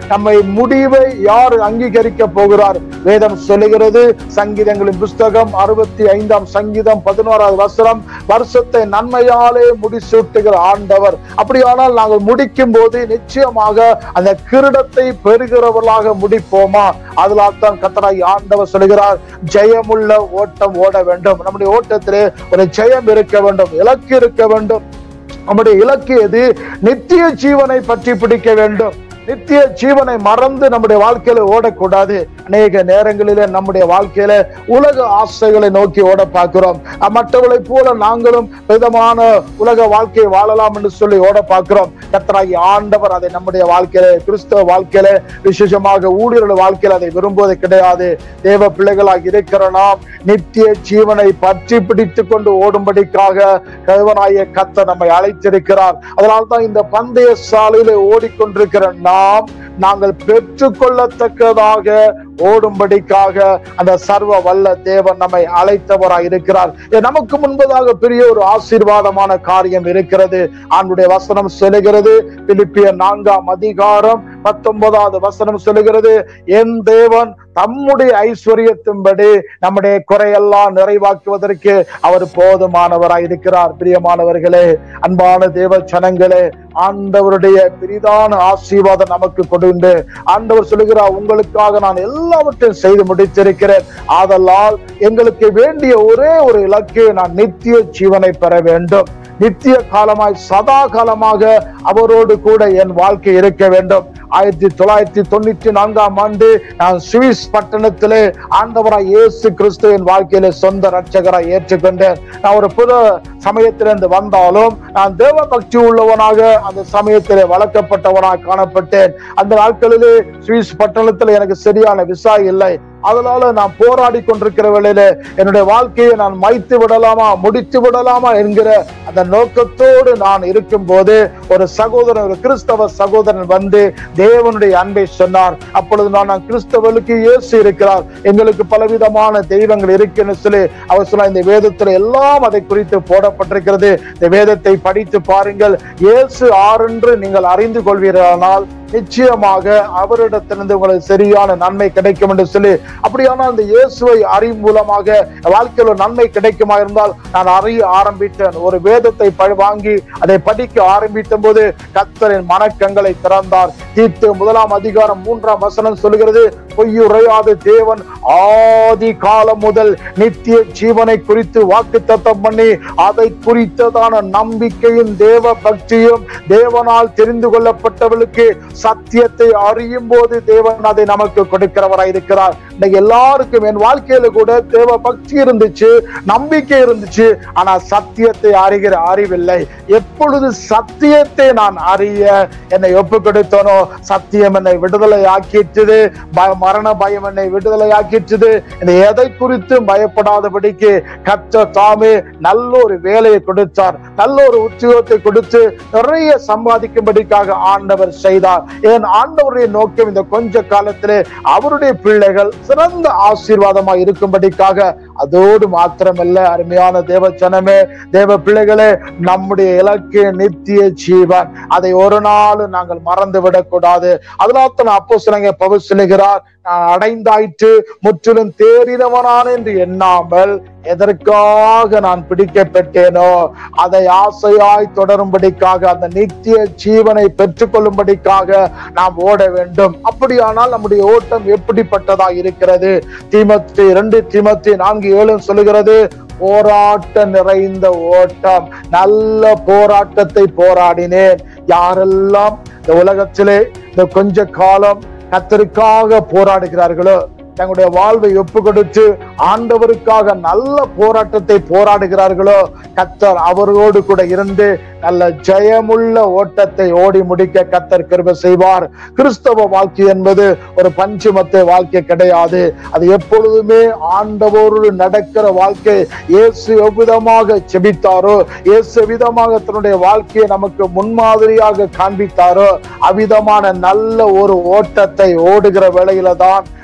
நம்மை முடிவை யார் அங்கீகரிக்க போகிறார் வேதம் சொல்லுகிறது சங்கீதங்களின் புஸ்தகம் அறுபத்தி ஐந்தாம் சங்கீதம் பதினோராவது வசனம் வருஷத்தை நன்மையாலே முடிசூட்டுகிற ஆண்டவர் அப்படியானால் நாங்கள் முடிக்கும் போது நிச்சயமாக அந்த கிரீடத்தை பெறுகிறவர்களாக முடிப்போமா அதனால் தான் கத்தராய் ஆண்டவர் சொல்லுகிறார் ஜெயமுள்ள ஓட்டம் ஓட வேண்டும் நம்முடைய ஓட்டத்திலே ஒரு ஜெயம் இருக்க வேண்டும் இலக்கு இருக்க வேண்டும் நம்முடைய இலக்கு எது நித்திய ஜீவனை பற்றி பிடிக்க வேண்டும் நித்திய ஜீவனை மறந்து நம்முடைய வாழ்க்கையில ஓடக்கூடாது அநேக நேரங்களிலே நம்முடைய வாழ்க்கையில உலக ஆசைகளை நோக்கி ஓட பார்க்கிறோம் அஹ் மற்றவர்களை போல நாங்களும் விதமான உலக வாழ்க்கையை வாழலாம் என்று சொல்லி ஓட பார்க்கிறோம் கத்தராகி ஆண்டவர் அதை நம்முடைய வாழ்க்கையில கிறிஸ்தவ வாழ்க்கையில விசேஷமாக ஊழியர்கள் வாழ்க்கையில அதை விரும்புவது கிடையாது தேவ பிள்ளைகளாக இருக்கிற நாம் நித்திய ஜீவனை பற்றி பிடித்துக் கொண்டு ஓடும்படிக்காக தேவனாய கத்த நம்மை அழைத்திருக்கிறார் அதனால்தான் தான் இந்த பந்தய சாலையில ஓடிக்கொண்டிருக்கிற நாம் நாங்கள் பெற்றுக்கொள்ளத்தக்கதாக ஓடும்படிக்காக அந்த சர்வ வல்ல தேவன் நம்மை அழைத்தவராய் இருக்கிறார் இது நமக்கு முன்பதாக பெரிய ஒரு ஆசீர்வாதமான காரியம் இருக்கிறது ஆண்டுடைய வசனம் சொல்லுகிறது பிலிப்பியர் நான்காம் அதிகாரம் பத்தொன்பதாவது வசனம் சொல்லுகிறது என் தேவன் தம்முடைய ஐஸ்வர்யத்தின்படி நம்முடைய குறையெல்லாம் நிறைவாக்குவதற்கு அவர் போதுமானவராய் இருக்கிறார் பிரியமானவர்களே அன்பான தேவ சனங்களே ஆண்டவருடைய பெரிதான ஆசீர்வாதம் நமக்கு கொடுண்டு ஆண்டவர் சொல்லுகிறார் உங்களுக்காக நான் எல்லாவற்றையும் செய்து முடித்திருக்கிறேன் ஆதலால் எங்களுக்கு வேண்டிய ஒரே ஒரு இலக்கு நான் நித்திய ஜீவனை பெற வேண்டும் நித்திய காலமாய் சதா காலமாக அவரோடு கூட என் வாழ்க்கை இருக்க வேண்டும் ஆயிரத்தி தொள்ளாயிரத்தி தொண்ணூற்றி நான்காம் ஆண்டு நான் சுவிஸ் பட்டணத்திலே ஆண்டவராய் இயேசு கிறிஸ்து என் வாழ்க்கையில சொந்த ரட்சகராய் ஏற்றுக்கொண்டேன் நான் ஒரு புது சமயத்திலிருந்து வந்தாலும் நான் தேவ பக்தி உள்ளவனாக அந்த சமயத்திலே வளர்க்கப்பட்டவனாக காணப்பட்டேன் அந்த நாட்களிலே சுவிஸ் பட்டணத்தில் எனக்கு சரியான விசா இல்லை அதனால நான் போராடி கொண்டிருக்கிற வேளையில என்னுடைய வாழ்க்கையை நான் மைத்து விடலாமா முடித்து விடலாமா என்கிற அந்த நோக்கத்தோடு நான் இருக்கும் போது ஒரு சகோதரன் ஒரு கிறிஸ்தவ சகோதரன் வந்து தேவனுடைய அன்பை சொன்னார் அப்பொழுது நான் நான் கிறிஸ்தவர்களுக்கு இயேசு இருக்கிறார் எங்களுக்கு பலவிதமான தெய்வங்கள் இருக்குன்னு சொல்லி அவர் சொன்னார் இந்த வேதத்துல எல்லாம் அதை குறித்து போடப்பட்டிருக்கிறது இந்த வேதத்தை படித்து பாருங்கள் இயேசு ஆரென்று நீங்கள் அறிந்து கொள்வீர்களானால் நிச்சயமாக அவரிடத்திலிருந்து உங்களுக்கு சரியான நன்மை கிடைக்கும் என்று சொல்லி அப்படியானால் அந்த இயேசுவை அறிவு மூலமாக வாழ்க்கையில் ஒரு நன்மை கிடைக்குமா இருந்தால் நான் அறிய ஆரம்பித்தேன் ஒரு வேதத்தை ப- வாங்கி அதை படிக்க ஆரம்பித்த போது கத்தரின் மனக்கங்களை திறந்தார் தீத்து முதலாம் அதிகாரம் மூன்றாம் வசனம் சொல்கிறது பொய்யுரையாத தேவன் ஆதி காலம் முதல் நித்திய ஜீவனை குறித்து வாக்கு தத்தம் பண்ணி அதை குறித்ததான நம்பிக்கையும் தேவ பக்தியும் தேவனால் தெரிந்து கொள்ளப்பட்டவர்களுக்கு சத்தியத்தை அறியும் போது தேவன் அதை நமக்கு கொடுக்கிறவராய் இருக்கிறார் இன்னைக்கு எல்லாருக்கும் என் வாழ்க்கையில கூட தேவ பக்தி இருந்துச்சு நம்பிக்கை இருந்துச்சு ஆனா சத்தியத்தை அறிகிற அறிவில்லை எப்பொழுது சத்தியத்தை நான் அறிய என்னை ஒப்பு கொடுத்தனோ சத்தியம் என்னை விடுதலை ஆக்கிற்றது பய- மரண பயம் என்னை விடுதலை ஆக்கிற்றது இந்த எதை குறித்து பயப்படாதபடிக்கு கத்த தாமே நல்ல ஒரு வேலையை கொடுத்தார் நல்ல ஒரு உத்தியோகத்தை கொடுத்து நிறைய சம்பாதிக்கும்படிக்காக ஆண்டவர் செய்தார் ஏன் ஆண்டவருடைய நோக்கம் இந்த கொஞ்ச காலத்திலே அவருடைய பிள்ளைகள் சிறந்த ஆசீர்வாதமாக இருக்கும்படிக்காக அதோடு மாத்திரமல்ல அருமையான தேவ ஜனமே தேவ பிள்ளைகளே நம்முடைய இலக்கு நித்திய ஜீவன் அதை ஒரு நாள் நாங்கள் மறந்து விடக்கூடாது அதனால தான் அப்போ சிலங்க பவுல் சொல்லுகிறார் நான் அடைந்தாயிற்று முற்றிலும் தேறினவனான் என்று எண்ணாமல் எதற்காக நான் பிடிக்கப்பட்டேனோ அதை ஆசையாய் தொடரும்படிக்காக அந்த நித்திய ஜீவனை பெற்றுக்கொள்ளும்படிக்காக நாம் ஓட வேண்டும் அப்படியானால் நம்முடைய ஓட்டம் எப்படிப்பட்டதா இருக்கிறது தீமத்தி இரண்டு தீமத்தி நான்கு ஏழு சொல்லுகிறது போராட்ட நிறைந்த ஓட்டம் நல்ல போராட்டத்தை போராடினேன் யாரெல்லாம் இந்த உலகத்திலே இந்த கொஞ்ச காலம் கத்தருக்காக போராடுகிறார்களோ தங்களுடைய வாழ்வை ஒப்பு கொடுத்து ஆண்டவருக்காக நல்ல போராட்டத்தை போராடுகிறார்களோ கத்தர் அவரோடு கூட இருந்து நல்ல ஜெயமுள்ள ஓட்டத்தை ஓடி முடிக்க கத்தர் கிருபை செய்வார் கிறிஸ்தவ வாழ்க்கை என்பது ஒரு பஞ்சுமத்தை வாழ்க்கை கிடையாது அது எப்பொழுதுமே ஆண்டவரோடு நடக்கிற வாழ்க்கை இயேசு எவ்விதமாக செபித்தாரோ இயேசு விதமாக தன்னுடைய வாழ்க்கையை நமக்கு முன்மாதிரியாக காண்பித்தாரோ அவ்விதமான நல்ல ஒரு ஓட்டத்தை ஓடுகிற வேளையில தான்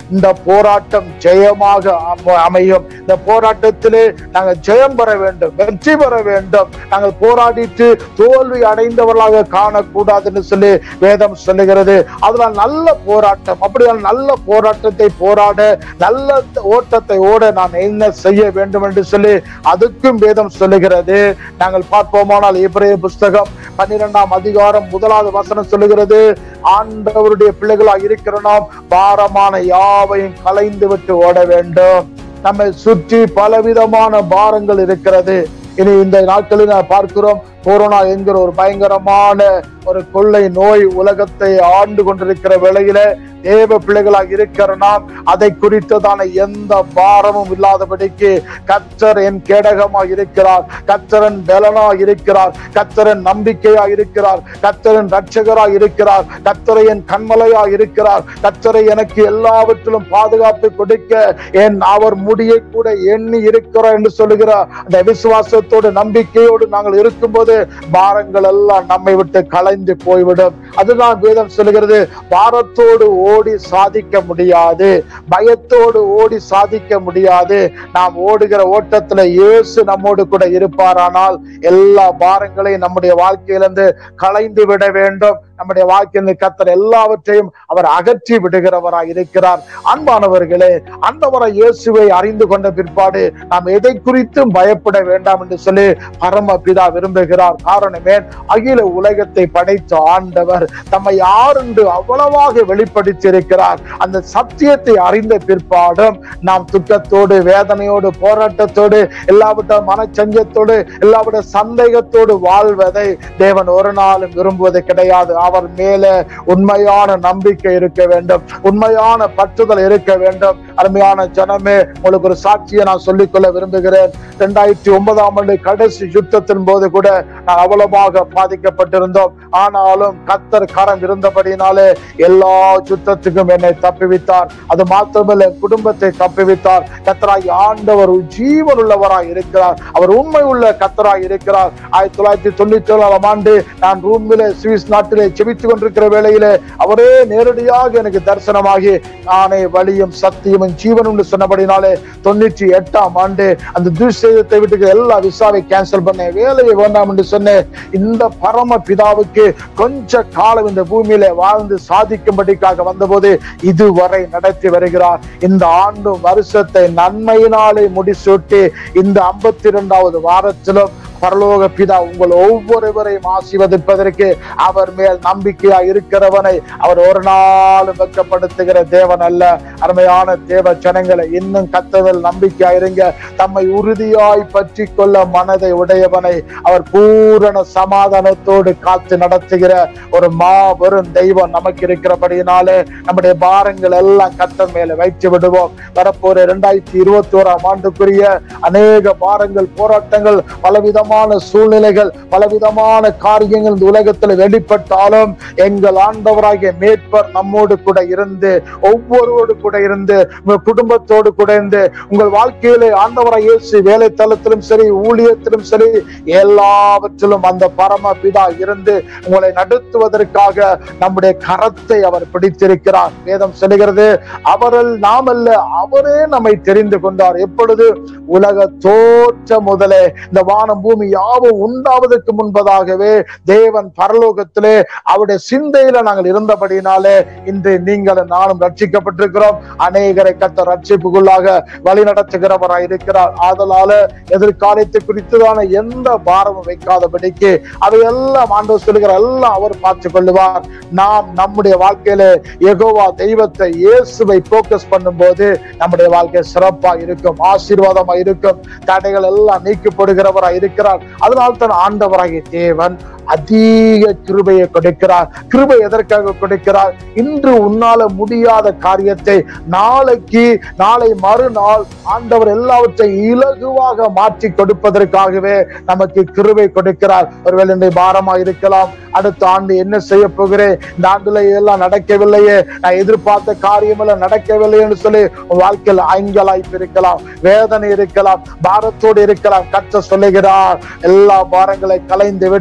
இந்த போராட்டம் ஜெயமாக அம- அமையும் இந்த போராட்டத்திலே நாங்கள் ஜெயம் பெற வேண்டும் வெற்றி பெற வேண்டும் நாங்கள் போராடிட்டு தோல்வி அடைந்தவர்களாக காணக்கூடாதுன்னு சொல்லி வேதம் சொல்லுகிறது அதனால் நல்ல போராட்டம் அப்படியால் நல்ல போராட்டத்தை போராட நல்ல ஓட்டத்தை ஓட நான் என்ன செய்ய வேண்டும் என்று சொல்லி அதுக்கும் வேதம் சொல்லுகிறது நாங்கள் பார்ப்போமானால் இப்ரேய புஸ்தகம் பன்னிரெண்டாம் அதிகாரம் முதலாவது வசனம் சொல்லுகிறது ஆண்டவருடைய பிள்ளைகளாக இருக்கிற நாம் பாரமான யாவையும் கலைந்து விட்டு ஓட வேண்டும் நம்மை சுற்றி பலவிதமான பாரங்கள் இருக்கிறது இனி இந்த நாட்களில் நான் பார்க்கிறோம் கொரோனா என்கிற ஒரு பயங்கரமான ஒரு கொள்ளை நோய் உலகத்தை ஆண்டு கொண்டிருக்கிற வேளையில தேவ பிள்ளைகளாக இருக்கிற நாம் அதை குறித்ததான எந்த பாரமும் இல்லாதபடிக்கு கத்தர் என் கேடகமாக இருக்கிறார் கத்தரன் பலனாக இருக்கிறார் கத்தரன் நம்பிக்கையா இருக்கிறார் கத்தரன் ரட்சகராக இருக்கிறார் கத்தரை என் கண்மலையாக இருக்கிறார் கத்தரை எனக்கு எல்லாவற்றிலும் பாதுகாப்பு கொடுக்க என் அவர் முடியை கூட எண்ணி இருக்கிறார் என்று சொல்லுகிறார் அந்த விசுவாசத்தோடு நம்பிக்கையோடு நாங்கள் இருக்கும்போது பாரங்கள் எல்லாம் நம்மை விட்டு கலைந்து போய்விடும் அதுதான் வேதம் சொல்லுகிறது பாரத்தோடு ஓடி சாதிக்க முடியாது பயத்தோடு ஓடி சாதிக்க முடியாது நாம் ஓடுகிற ஓட்டத்துல இயேசு நம்மோடு கூட இருப்பாரானால் எல்லா பாரங்களையும் நம்முடைய வாழ்க்கையிலிருந்து களைந்து விட வேண்டும் நம்முடைய வாழ்க்கையில் கத்தர் எல்லாவற்றையும் அவர் அகற்றி விடுகிறவராய் இருக்கிறார் அன்பானவர்களே அந்தவரை இயேசுவை அறிந்து கொண்ட பிற்பாடு நாம் எதை குறித்தும் பயப்பட வேண்டாம் என்று சொல்லி பரமபிதா விரும்புகிறார் காரணமே அகில உலகத்தை படைத்த ஆண்டவர் தம்மை யார் என்று அவ்வளவாக வெளிப்படுத்தி இருக்கிறார் அந்த சத்தியத்தை அறிந்த பிற்பாடும் நாம் துக்கத்தோடு வேதனையோடு போராட்டத்தோடு எல்லாவற்ற மனச்சஞ்சத்தோடு எல்லாவற்ற சந்தேகத்தோடு வாழ்வதை தேவன் ஒரு நாளும் விரும்புவது கிடையாது அவர் மேல உண்மையான நம்பிக்கை இருக்க வேண்டும் உண்மையான பற்றுதல் இருக்க வேண்டும் அருமையான ஜனமே உங்களுக்கு ஒரு சாட்சியை நான் சொல்லிக்கொள்ள விரும்புகிறேன் இரண்டாயிரத்தி ஒன்பதாம் ஆண்டு கடைசி யுத்தத்தின் போது கூட நான் அவ்வளவாக பாதிக்கப்பட்டிருந்தோம் ஆனாலும் கத்தர் கரம் இருந்தபடினாலே எல்லா யுத்தத்துக்கும் என்னை தப்புவித்தார் அது மாத்திரமல்ல என் குடும்பத்தை தப்புவித்தார் கத்தராய் ஆண்டவர் ஜீவன் உள்ளவராய் இருக்கிறார் அவர் உண்மை உள்ள கத்தராய் இருக்கிறார் ஆயிரத்தி தொள்ளாயிரத்தி தொண்ணூத்தி ஏழாம் ஆண்டு நான் ரூமிலே சுவிஸ் நாட்டிலே செபித்துக் கொண்டிருக்கிற வேளையிலே அவரே நேரடியாக எனக்கு தரிசனமாகி நானே வழியும் சத்தியமும் ஜீவனும் என்று சொன்னபடினாலே தொண்ணூற்றி எட்டாம் ஆண்டு அந்த துஷ்சேதத்தை விட்டு எல்லா விசாவை கேன்சல் பண்ணேன் வேலையை வேண்டாம் என்று சொன்னேன் இந்த பரம பிதாவுக்கு கொஞ்ச காலம் இந்த பூமியில வாழ்ந்து சாதிக்கும்படிக்காக வந்தபோது இதுவரை நடத்தி வருகிறார் இந்த ஆண்டு வருஷத்தை நன்மையினாலே முடிசூட்டி இந்த ஐம்பத்தி இரண்டாவது வாரத்திலும் பரலோக பிதா உங்கள் ஒவ்வொருவரையும் ஆசீர்வதிப்பதற்கு அவர் மேல் நம்பிக்கையா இருக்கிறவனை அவர் ஒரு நாளும் வெட்கப்படுத்துகிற தேவன் அல்ல அருமையான தேவ ஜனங்களை இன்னும் கத்தவில் நம்பிக்கையா இருங்க தம்மை உறுதியாய் பற்றி கொள்ள மனதை உடையவனை அவர் பூரண சமாதானத்தோடு காத்து நடத்துகிற ஒரு மாபெரும் தெய்வம் நமக்கு இருக்கிறபடியினாலே நம்முடைய பாரங்கள் எல்லாம் கத்தர் மேல வைத்து விடுவோம் வரப்போற இரண்டாயிரத்தி இருபத்தி ஓராம் ஆண்டுக்குரிய அநேக பாரங்கள் போராட்டங்கள் பலவிதமான சூழ்நிலைகள் பலவிதமான காரியங்கள் இந்த உலகத்தில் வெளிப்பட்டாலும் எங்கள் ஆண்டவராகிய மேற்பர் நம்மோடு கூட இருந்து ஒவ்வொருவரோடு கூட இருந்து உங்க குடும்பத்தோடு கூட இருந்து உங்கள் வாழ்க்கையிலே ஆண்டவராய் இயேசு வேலை தளத்திலும் சரி ஊழியத்திலும் சரி எல்லாவற்றிலும் அந்த பரம பிதா இருந்து உங்களை நடத்துவதற்காக நம்முடைய கரத்தை அவர் பிடித்திருக்கிறார் வேதம் சொல்லுகிறது அவரில் நாம் அல்ல அவரே நம்மை தெரிந்து கொண்டார் எப்பொழுது உலக தோற்ற முதலே இந்த வானம் பூமி யாவும் உண்டாவதற்கு முன்பதாகவே தேவன் பரலோகத்திலே அவருடைய சிந்தையில நாங்கள் இருந்தபடினாலே இன்று நீங்களும் நானும் ரட்சிக்கப்பட்டிருக்கிறோம் அநேகரை கத்த ரட்சிப்புக்குள்ளாக வழி நடத்துகிறவராய் இருக்கிறார் ஆதலால எதிர்காலத்தை குறித்துதான எந்த பாரமும் வைக்காதபடிக்கு அதையெல்லாம் ஆண்டவர் சொல்லுகிற எல்லாம் அவர் பார்த்து கொள்ளுவார் நாம் நம்முடைய வாழ்க்கையில எகோவா தெய்வத்தை இயேசுவை போக்கஸ் பண்ணும்போது நம்முடைய வாழ்க்கை சிறப்பா இருக்கும் ஆசீர்வாதமா இருக்கும் தடைகள் எல்லாம் நீக்கப்படுகிறவராய் இருக்கிறார் அதனால தான் ஆண்டவராகிய தேவன் அதிக கிருபையை கொடுக்கிறார் கிருபை எதற்காக கொடுக்கிறார் இன்று உன்னால முடியாத காரியத்தை நாளைக்கு நாளை மறுநாள் ஆண்டவர் எல்லாவற்றையும் இலகுவாக மாற்றி கொடுப்பதற்காகவே நமக்கு கிருபை கொடுக்கிறார் ஒருவேளை இன்றைய பாரமா இருக்கலாம் அடுத்த ஆண்டு என்ன செய்ய போகிறேன் இந்த ஆண்டுல எல்லாம் நடக்கவில்லையே நான் எதிர்பார்த்த காரியம் எல்லாம் நடக்கவில்லை என்று சொல்லி உன் வாழ்க்கையில் ஐங்கலாய்ப்பு இருக்கலாம் வேதனை இருக்கலாம் பாரத்தோடு இருக்கலாம் கற்ற சொல்லுகிறார் எல்லா பாரங்களை கலைந்து விட்டு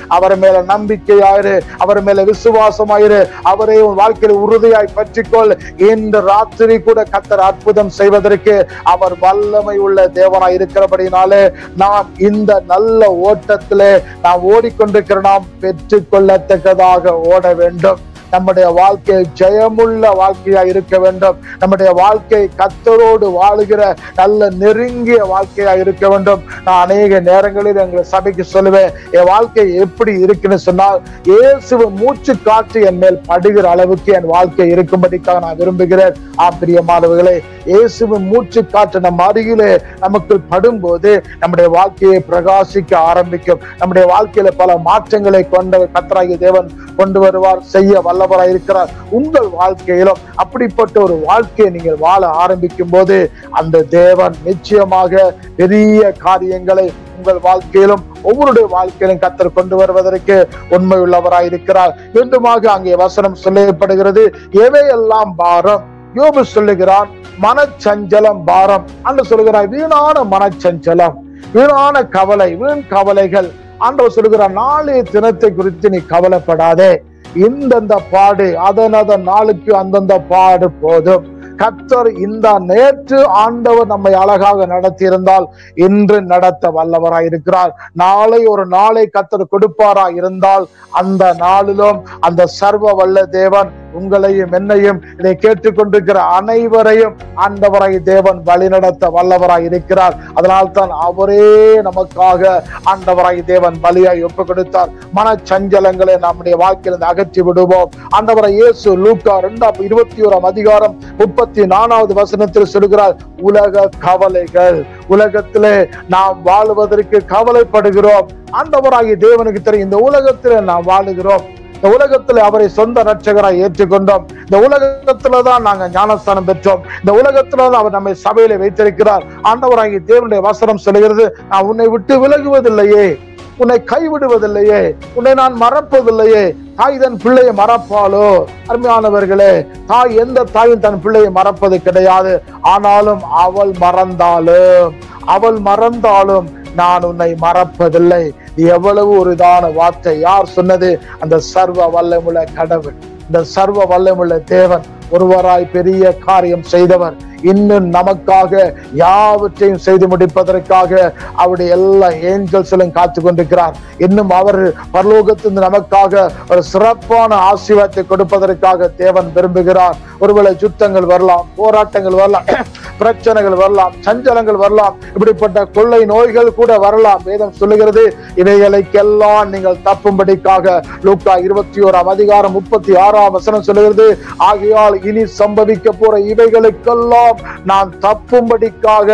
அவர் மேல நம்பிக்கையாயிரு அவர் மேல விசுவாசமாயிரு அவரை உன் வாழ்க்கையில உறுதியாய் பற்றிக்கொள் இந்த ராத்திரி கூட கத்தர் அற்புதம் செய்வதற்கு அவர் வல்லமை உள்ள தேவனாய் இருக்கிறபடினாலே நாம் இந்த நல்ல ஓட்டத்திலே நாம் ஓடிக்கொண்டிருக்கிற நாம் பெற்றுக்கொள்ளத்தக்கதாக ஓட வேண்டும் நம்முடைய வாழ்க்கை ஜெயமுள்ள வாழ்க்கையா இருக்க வேண்டும் நம்முடைய வாழ்க்கை கத்தரோடு வாழுகிற நல்ல நெருங்கிய வாழ்க்கையா இருக்க வேண்டும் நான் அநேக நேரங்களில் எங்களை சபைக்கு சொல்லுவேன் என் வாழ்க்கை எப்படி இருக்குன்னு சொன்னால் இயேசுவின் மூச்சு காற்று என் மேல் படுகிற அளவுக்கு என் வாழ்க்கை இருக்கும்படிக்காக நான் விரும்புகிறேன் ஆ பிரியமானவர்களே இயேசுவின் மூச்சு காற்று நம் அருகிலே நமக்கு படும்போது நம்முடைய வாழ்க்கையை பிரகாசிக்க ஆரம்பிக்கும் நம்முடைய வாழ்க்கையில பல மாற்றங்களை கொண்ட கத்தராகிய தேவன் கொண்டு வருவார் செய்ய வல்லவராய் இருக்கிறார் உங்கள் வாழ்க்கையிலும் அப்படிப்பட்ட ஒரு வாழ்க்கையை நீங்கள் வாழ ஆரம்பிக்கும் போது அந்த தேவன் நிச்சயமாக பெரிய காரியங்களை உங்கள் வாழ்க்கையிலும் ஒவ்வொருடைய வாழ்க்கையிலும் கத்தர் கொண்டு வருவதற்கு உண்மை உள்ளவராய் இருக்கிறார் மீண்டுமாக அங்கே வசனம் சொல்லப்படுகிறது எவையெல்லாம் பாரம் யோபு சொல்லுகிறான் மனச்சஞ்சலம் பாரம் அன்று சொல்லுகிறார் வீணான மனச்சஞ்சலம் வீணான கவலை வீண் கவலைகள் ஆண்டவர் சொல்லுகிறார் நாளைய தினத்தை குறித்து நீ கவலைப்படாதே இந்தந்த பாடு அதனத நாளுக்கு அந்தந்த பாடு போதும் கத்தர் இந்த நேற்று ஆண்டவர் நம்மை அழகாக நடத்தியிருந்தால் இன்று நடத்த வல்லவராய் இருக்கிறார் நாளை ஒரு நாளை கத்தர் கொடுப்பாரா இருந்தால் அந்த நாளிலும் அந்த சர்வ வல்ல தேவன் உங்களையும் என்னையும் இதை கேட்டுக்கொண்டிருக்கிற அனைவரையும் ஆண்டவராய் தேவன் வழிநடத்த வல்லவராய் இருக்கிறார் அதனால் தான் அவரே நமக்காக ஆண்டவராய் தேவன் பலியாய் ஒப்பு கொடுத்தார் மனச்சஞ்சலங்களை நம்முடைய வாழ்க்கையிலிருந்து அகற்றி விடுவோம் ஆண்டவரை இயேசு லூக்கா இரண்டாம் இருபத்தி ஓராம் அதிகாரம் முப்பத்தி நாலாவது வசனத்தில் சொல்கிறார் உலக கவலைகள் உலகத்திலே நாம் வாழுவதற்கு கவலைப்படுகிறோம் ஆண்டவராகிய தேவனுக்கு தெரியும் இந்த உலகத்திலே நாம் வாழுகிறோம் இந்த உலகத்துல அவரை சொந்த ரட்சகராய் ஏற்றுக்கொண்டோம் இந்த உலகத்துல தான் நாங்க ஞானஸ்தானம் பெற்றோம் இந்த உலகத்துல தான் அவர் நம்மை சபையில வைத்திருக்கிறார் ஆண்டவராகிய தேவனுடைய வசனம் சொல்கிறது நான் உன்னை விட்டு விலகுவதில்லையே உன்னை கைவிடுவதில்லையே உன்னை நான் மறப்பதில்லையே தாய் தன் பிள்ளையை மறப்பாளோ அருமையானவர்களே தாய் எந்த தாயும் தன் பிள்ளையை மறப்பது கிடையாது ஆனாலும் அவள் மறந்தாலும் அவள் மறந்தாலும் நான் உன்னை மறப்பதில்லை இது எவ்வளவு ஒரு இதான வார்த்தை யார் சொன்னது அந்த சர்வ வல்லமுள்ள கடவுள் இந்த சர்வ வல்லமுள்ள தேவன் ஒருவராய் பெரிய காரியம் செய்தவர் இன்னும் நமக்காக யாவற்றையும் செய்து முடிப்பதற்காக அவருடைய எல்லா ஏஞ்சல்ஸிலும் காத்து கொண்டிருக்கிறார் இன்னும் அவர் பரலோகத்திலிருந்து நமக்காக ஒரு சிறப்பான ஆசீர்வாதத்தை கொடுப்பதற்காக தேவன் விரும்புகிறார் ஒருவேளை யுத்தங்கள் வரலாம் போராட்டங்கள் வரலாம் பிரச்சனைகள் வரலாம் சஞ்சலங்கள் வரலாம் இப்படிப்பட்ட கொள்ளை நோய்கள் கூட வரலாம் வேதம் சொல்லுகிறது இவைகளுக்கெல்லாம் நீங்கள் தப்பும்படிக்காக லூக்கா இருபத்தி ஓராம் அதிகாரம் முப்பத்தி ஆறாம் வசனம் சொல்லுகிறது ஆகையால் இனி சம்பவிக்க போற இவைகளுக்கெல்லாம் நான் தப்பும்படிக்காக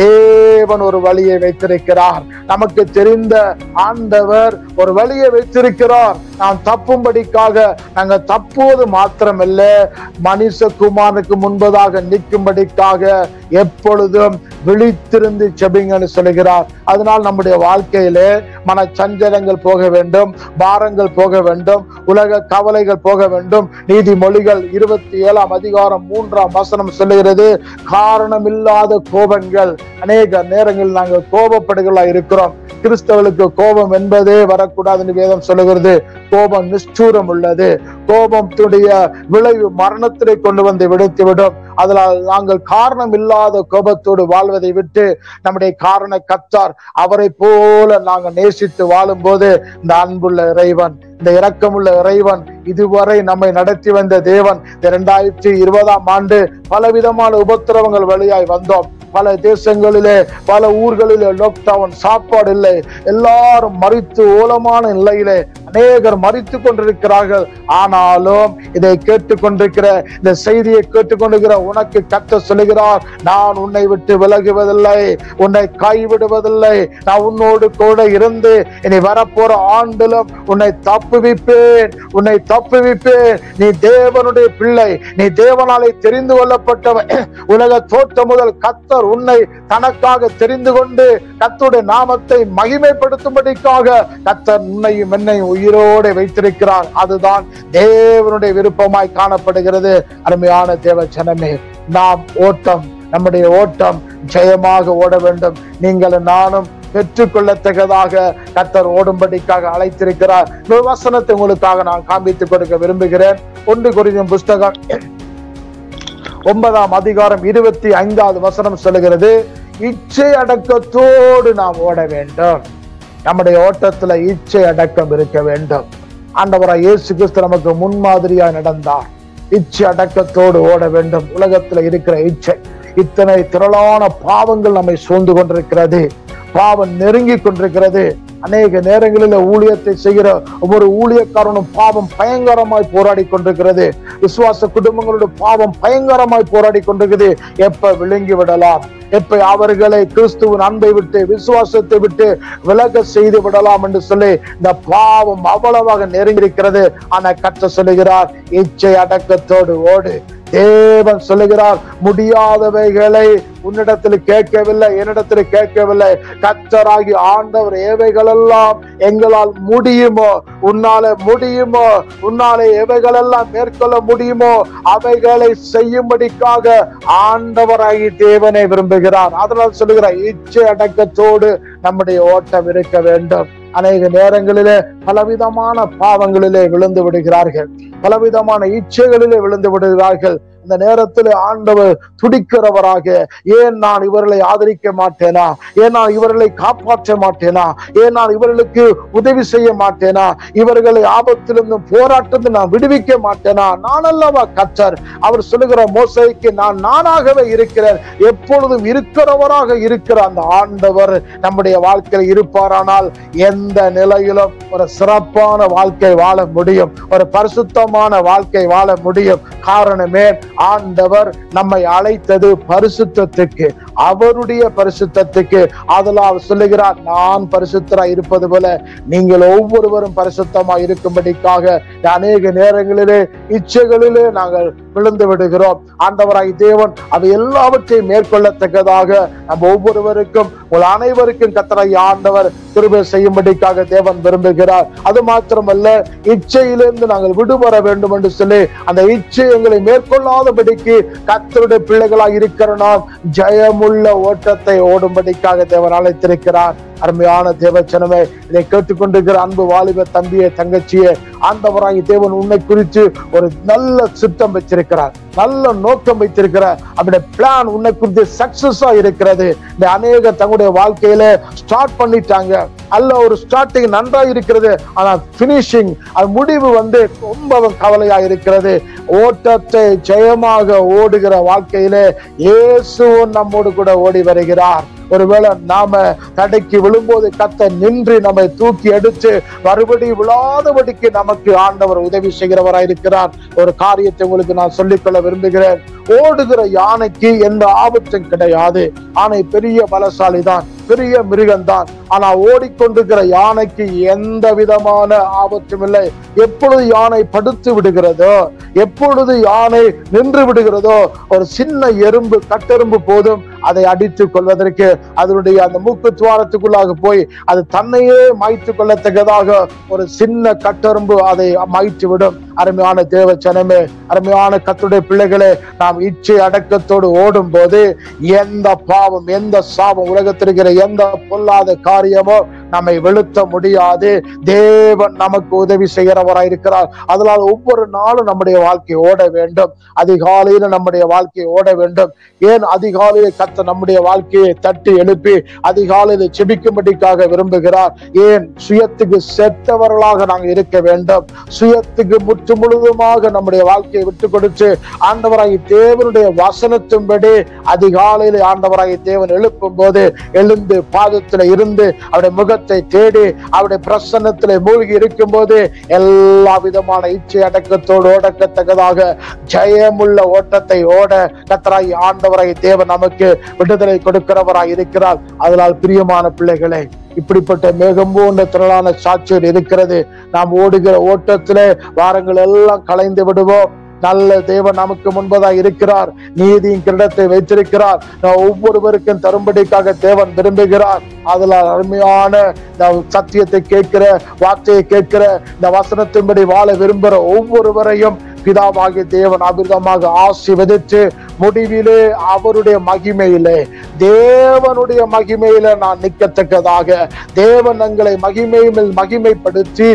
தேவன் ஒரு வழியை வைத்திருக்கிறார் நமக்கு தெரிந்த ஆண்டவர் ஒரு வழியை வைத்திருக்கிறார் நாம் தப்பும்படிக்காக நாங்க தப்புவது மாத்திரமல்ல மனுஷகுமாரனுக்கு முன்பதாக நிற்கும்படிக்காக எப்பொழுதும் விழித்திருந்து செபிங்கன்னு சொல்லுகிறார் அதனால் நம்முடைய வாழ்க்கையிலே மன சஞ்சலங்கள் போக வேண்டும் பாரங்கள் போக வேண்டும் உலக கவலைகள் போக வேண்டும் நீதிமொழிகள் இருபத்தி ஏழாம் அதிகாரம் மூன்றாம் வசனம் சொல்லுகிறது காரணமில்லாத கோபங்கள் அநேக நேரங்களில் நாங்கள் கோபப்படுகளா இருக்கிறோம் கிறிஸ்தவர்களுக்கு கோபம் என்பதே வரக்கூடாதுன்னு வேதம் சொல்லுகிறது கோபம் நிஷ்டூரம் உள்ளது கோபத்துடைய விளைவு மரணத்திலே கொண்டு வந்து விடுத்துவிடும் அதனால் நாங்கள் காரணம் இல்லாத கோபத்தோடு வாழ்வதை விட்டு நம்முடைய காரண கத்தார் அவரை போல நாங்கள் நேசித்து வாழும்போது இந்த அன்புள்ள இறைவன் இந்த இரக்கமுள்ள இறைவன் இதுவரை நம்மை நடத்தி வந்த தேவன் இந்த இரண்டாயிரத்தி இருபதாம் ஆண்டு பலவிதமான உபத்திரவங்கள் வழியாய் வந்தோம் பல தேசங்களிலே பல ஊர்களிலே லாக்டவுன் சாப்பாடு இல்லை எல்லாரும் மறித்து ஓலமான நிலையிலே அநேகர் மறித்து கொண்டிருக்கிறார்கள் ஆனாலும் இதை கேட்டுக்கொண்டிருக்கிற இந்த செய்தியை கேட்டுக்கொண்டிருக்கிற உனக்கு கத்த சொல்லுகிறார் நான் உன்னை விட்டு விலகுவதில்லை உன்னை கைவிடுவதில்லை நான் உன்னோடு கூட இருந்து இனி வரப்போற ஆண்டிலும் உன்னை தப்புவிப்பேன் உன்னை தப்புவிப்பேன் நீ தேவனுடைய பிள்ளை நீ தேவனாலே தெரிந்து கொள்ளப்பட்டவன் உலக தோற்றம் முதல் கத்தர் உன்னை தனக்காக தெரிந்து கொண்டு கத்தருடைய நாமத்தை மகிமைப்படுத்தும்படிக்காக கத்தர் உன்னையும் என்னையும் உயிரோடு வைத்திருக்கிறார் அதுதான் தேவனுடைய விருப்பமாய் காணப்படுகிறது அருமையான தேவ ஜனமே நாம் ஓட்டம் நம்முடைய ஓட்டம் ஜெயமாக ஓட வேண்டும் நீங்களும் நானும் பெற்றுக்கொள்ளத்தக்கதாக கத்தர் ஓடும்படிக்காக அழைத்திருக்கிறார் இந்த வசனத்தை உங்களுக்காக நான் காண்பித்துக் கொடுக்க விரும்புகிறேன் ஒன்று குறிஞ்சும் புஸ்தகம் ஒன்பதாம் அதிகாரம் இருபத்தி ஐந்தாவது வசனம் சொல்லுகிறது இச்சை அடக்கத்தோடு நாம் ஓட வேண்டும் நம்முடைய ஓட்டத்துல இச்சை அடக்கம் இருக்க வேண்டும் ஆண்டவராய் இயேசு கிறிஸ்து நமக்கு முன்மாதிரியா நடந்தார் இச்சை அடக்கத்தோடு ஓட வேண்டும் உலகத்துல இருக்கிற இச்சை இத்தனை திரளான பாவங்கள் நம்மை சூழ்ந்து கொண்டிருக்கிறது பாவம் நெருங்கி கொண்டிருக்கிறது அநேக நேரங்களில் ஊழியத்தை செய்கிற ஒவ்வொரு ஊழியக்காரனும் பாவம் பயங்கரமாய் போராடி கொண்டிருக்கிறது விசுவாச குடும்பங்களோட பாவம் பயங்கரமாய் போராடி கொண்டிருக்கிறது எப்ப விழுங்கி விடலாம் எப்ப அவர்களை கிறிஸ்துவின் அன்பை விட்டு விசுவாசத்தை விட்டு விலக செய்து விடலாம் என்று சொல்லி இந்த பாவம் அவ்வளவாக நெருங்கியிருக்கிறது ஆனா கற்ற சொல்லுகிறார் இச்சை அடக்கத்தோடு ஓடு தேவன் சொல்லுகிறார் முடியாதவைகளை உன்னிடத்தில் கேட்கவில்லை என்னிடத்தில் கேட்கவில்லை கத்தராகி ஆண்டவர் ஏவைகளெல்லாம் எங்களால் முடியுமோ உன்னால முடியுமோ உன்னாலே எவைகளெல்லாம் மேற்கொள்ள முடியுமோ அவைகளை செய்யும்படிக்காக ஆண்டவராகி தேவனை விரும்புகிறார் அதனால் சொல்லுகிறார் இச்சை அடக்கத்தோடு நம்முடைய ஓட்டம் இருக்க வேண்டும் அநேக நேரங்களிலே பலவிதமான பாவங்களிலே விழுந்து விடுகிறார்கள் பலவிதமான இச்சைகளிலே விழுந்து விடுகிறார்கள் இந்த நேரத்தில் ஆண்டவர் துடிக்கிறவராக ஏன் நான் இவர்களை ஆதரிக்க மாட்டேனா ஏன் நான் இவர்களை காப்பாற்ற மாட்டேனா ஏன் நான் இவர்களுக்கு உதவி செய்ய மாட்டேனா இவர்களை ஆபத்திலிருந்தும் போராட்டத்தில் நான் விடுவிக்க மாட்டேனா நான் அல்லவா கற்றர் அவர் சொல்லுகிற மோசைக்கு நான் நானாகவே இருக்கிறேன் எப்பொழுதும் இருக்கிறவராக இருக்கிற அந்த ஆண்டவர் நம்முடைய வாழ்க்கையில் இருப்பாரானால் எந்த நிலையிலும் ஒரு சிறப்பான வாழ்க்கை வாழ முடியும் ஒரு பரிசுத்தமான வாழ்க்கை வாழ முடியும் காரணமே ஆண்டவர் நம்மை அழைத்தது பரிசுத்தத்துக்கு அவருடைய பரிசுத்தத்துக்கு அதெல்லாம் அவர் சொல்லுகிறார் நான் பரிசுத்தராய் இருப்பது போல நீங்கள் ஒவ்வொருவரும் பரிசுத்தமாய் இருக்கும்படிக்காக அநேக நேரங்களிலே இச்சைகளிலே நாங்கள் விழுந்து விடுகிறோம் ஆண்டவராய் தேவன் அவை எல்லாவற்றையும் மேற்கொள்ளத்தக்கதாக நம்ம ஒவ்வொருவருக்கும் உங்கள் அனைவருக்கும் கத்தராய் ஆண்டவர் கிருபை செய்யும்படிக்காக தேவன் விரும்புகிறார் அது மாத்திரமல்ல இச்சையிலிருந்து நாங்கள் விடுபட வேண்டும் என்று சொல்லி அந்த இச்சை எங்களை மேற்கொள்ளாதபடிக்கு கத்தருடைய பிள்ளைகளாக இருக்கிற நாம் ஜெயமுள்ள ஓட்டத்தை ஓடும்படிக்காக தேவன் அழைத்திருக்கிறார் அருமையான தேவச்சனமே இதை கேட்டுக்கொண்டிருக்கிற அன்பு வாலிப தம்பியே தங்கச்சியே ஆண்டவராகி தேவன் உன்னை குறித்து ஒரு நல்ல சித்தம் வச்சிருக்கிறார் நல்ல நோக்கம் வைத்திருக்கிறார் அவருடைய பிளான் உன்னை குறித்து சக்சஸா இருக்கிறது இந்த அநேக தங்களுடைய வாழ்க்கையில ஸ்டார்ட் பண்ணிட்டாங்க அல்ல ஒரு ஸ்டார்டிங் நன்றா இருக்கிறது ஆனா பினிஷிங் அது முடிவு வந்து ரொம்ப கவலையா இருக்கிறது ஓட்டத்தை ஜெயமாக ஓடுகிற வாழ்க்கையிலே இயேசுவும் நம்மோடு கூட ஓடி வருகிறார் ஒருவேளை நாம தடைக்கு விழும்போது கத்த நின்று நம்மை தூக்கி எடுத்து மறுபடி விழாதபடிக்கு நமக்கு ஆண்டவர் உதவி செய்கிறவராய் இருக்கிறார் ஒரு காரியத்தை உங்களுக்கு நான் சொல்லிக்கொள்ள விரும்புகிறேன் ஓடுகிற யானைக்கு எந்த ஆபத்தும் கிடையாது ஆனை பெரிய பலசாலி தான் பெரிய மிருகம்தான் ஆனா ஓடிக்கொண்டிருக்கிற யானைக்கு எந்த விதமான ஆபத்தும் இல்லை எப்பொழுது யானை படுத்து விடுகிறதோ எப்பொழுது யானை நின்று விடுகிறதோ ஒரு சின்ன எறும்பு கட்டெரும்பு போதும் அதை அடித்துக் கொள்வதற்கு அதனுடைய அந்த மூக்கு துவாரத்துக்குள்ளாக போய் அது தன்னையே மாய்த்து கொள்ளத்தக்கதாக ஒரு சின்ன கட்டெரும்பு அதை மாய்த்து விடும் அருமையான தேவ ஜனமே அருமையான கத்துடைய பிள்ளைகளே நாம் இச்சை அடக்கத்தோடு ஓடும் போது எந்த பாவம் எந்த சாபம் உலகத்தில் இருக்கிற எந்த பொல்லாத காரியமோ நம்மை வெளுத்த முடியாது தேவன் நமக்கு உதவி செய்கிறவராய் இருக்கிறார் அதனால் ஒவ்வொரு நாளும் நம்முடைய வாழ்க்கை ஓட வேண்டும் அதிகாலையில நம்முடைய வாழ்க்கை ஓட வேண்டும் ஏன் அதிகாலையில கத்த நம்முடைய வாழ்க்கையை தட்டி எழுப்பி அதிகாலையில செபிக்கும்படிக்காக விரும்புகிறார் ஏன் சுயத்துக்கு செத்தவர்களாக நாங்கள் இருக்க வேண்டும் சுயத்துக்கு முற்று முழுதுமாக நம்முடைய வாழ்க்கையை விட்டு கொடுத்து ஆண்டவராகி தேவனுடைய வசனத்தின்படி அதிகாலையில ஆண்டவராகி தேவன் எழுப்பும் போது எழுந்து பாதத்துல இருந்து அவருடைய முகத்தை தேடி அவருடைய பிரசன்னத்திலே மூழ்கி இருக்கும் போது எல்லா விதமான இச்சை அடக்கத்தோடு ஓடக்கத்தக்கதாக ஜெயமுள்ள ஓட்டத்தை ஓட கத்தராய் ஆண்டவராய் தேவன் நமக்கு விடுதலை கொடுக்கிறவராய் இருக்கிறார் அதனால் பிரியமான பிள்ளைகளே இப்படிப்பட்ட மேகம் போன்ற திரளான சாட்சியர் இருக்கிறது நாம் ஓடுகிற ஓட்டத்திலே வாரங்கள் எல்லாம் கலைந்து விடுவோம் நல்ல தேவன் நமக்கு முன்பதா இருக்கிறார் நீதியின் கிரீடத்தை வைத்திருக்கிறார் நான் ஒவ்வொருவருக்கும் தரும்படிக்காக தேவன் விரும்புகிறார் அதுல அருமையான இந்த சத்தியத்தை கேட்கிற வார்த்தையை கேட்கிற இந்த வசனத்தின்படி வாழ விரும்புகிற ஒவ்வொருவரையும் பிதாவாகிய தேவன் அமிர்தமாக ஆசீர்வதித்து முடிவிலே அவருடைய மகிமையிலே தேவனுடைய மகிமையில நான் நிற்கத்தக்கதாக தேவன் எங்களை மகிமையில் மகிமைப்படுத்தி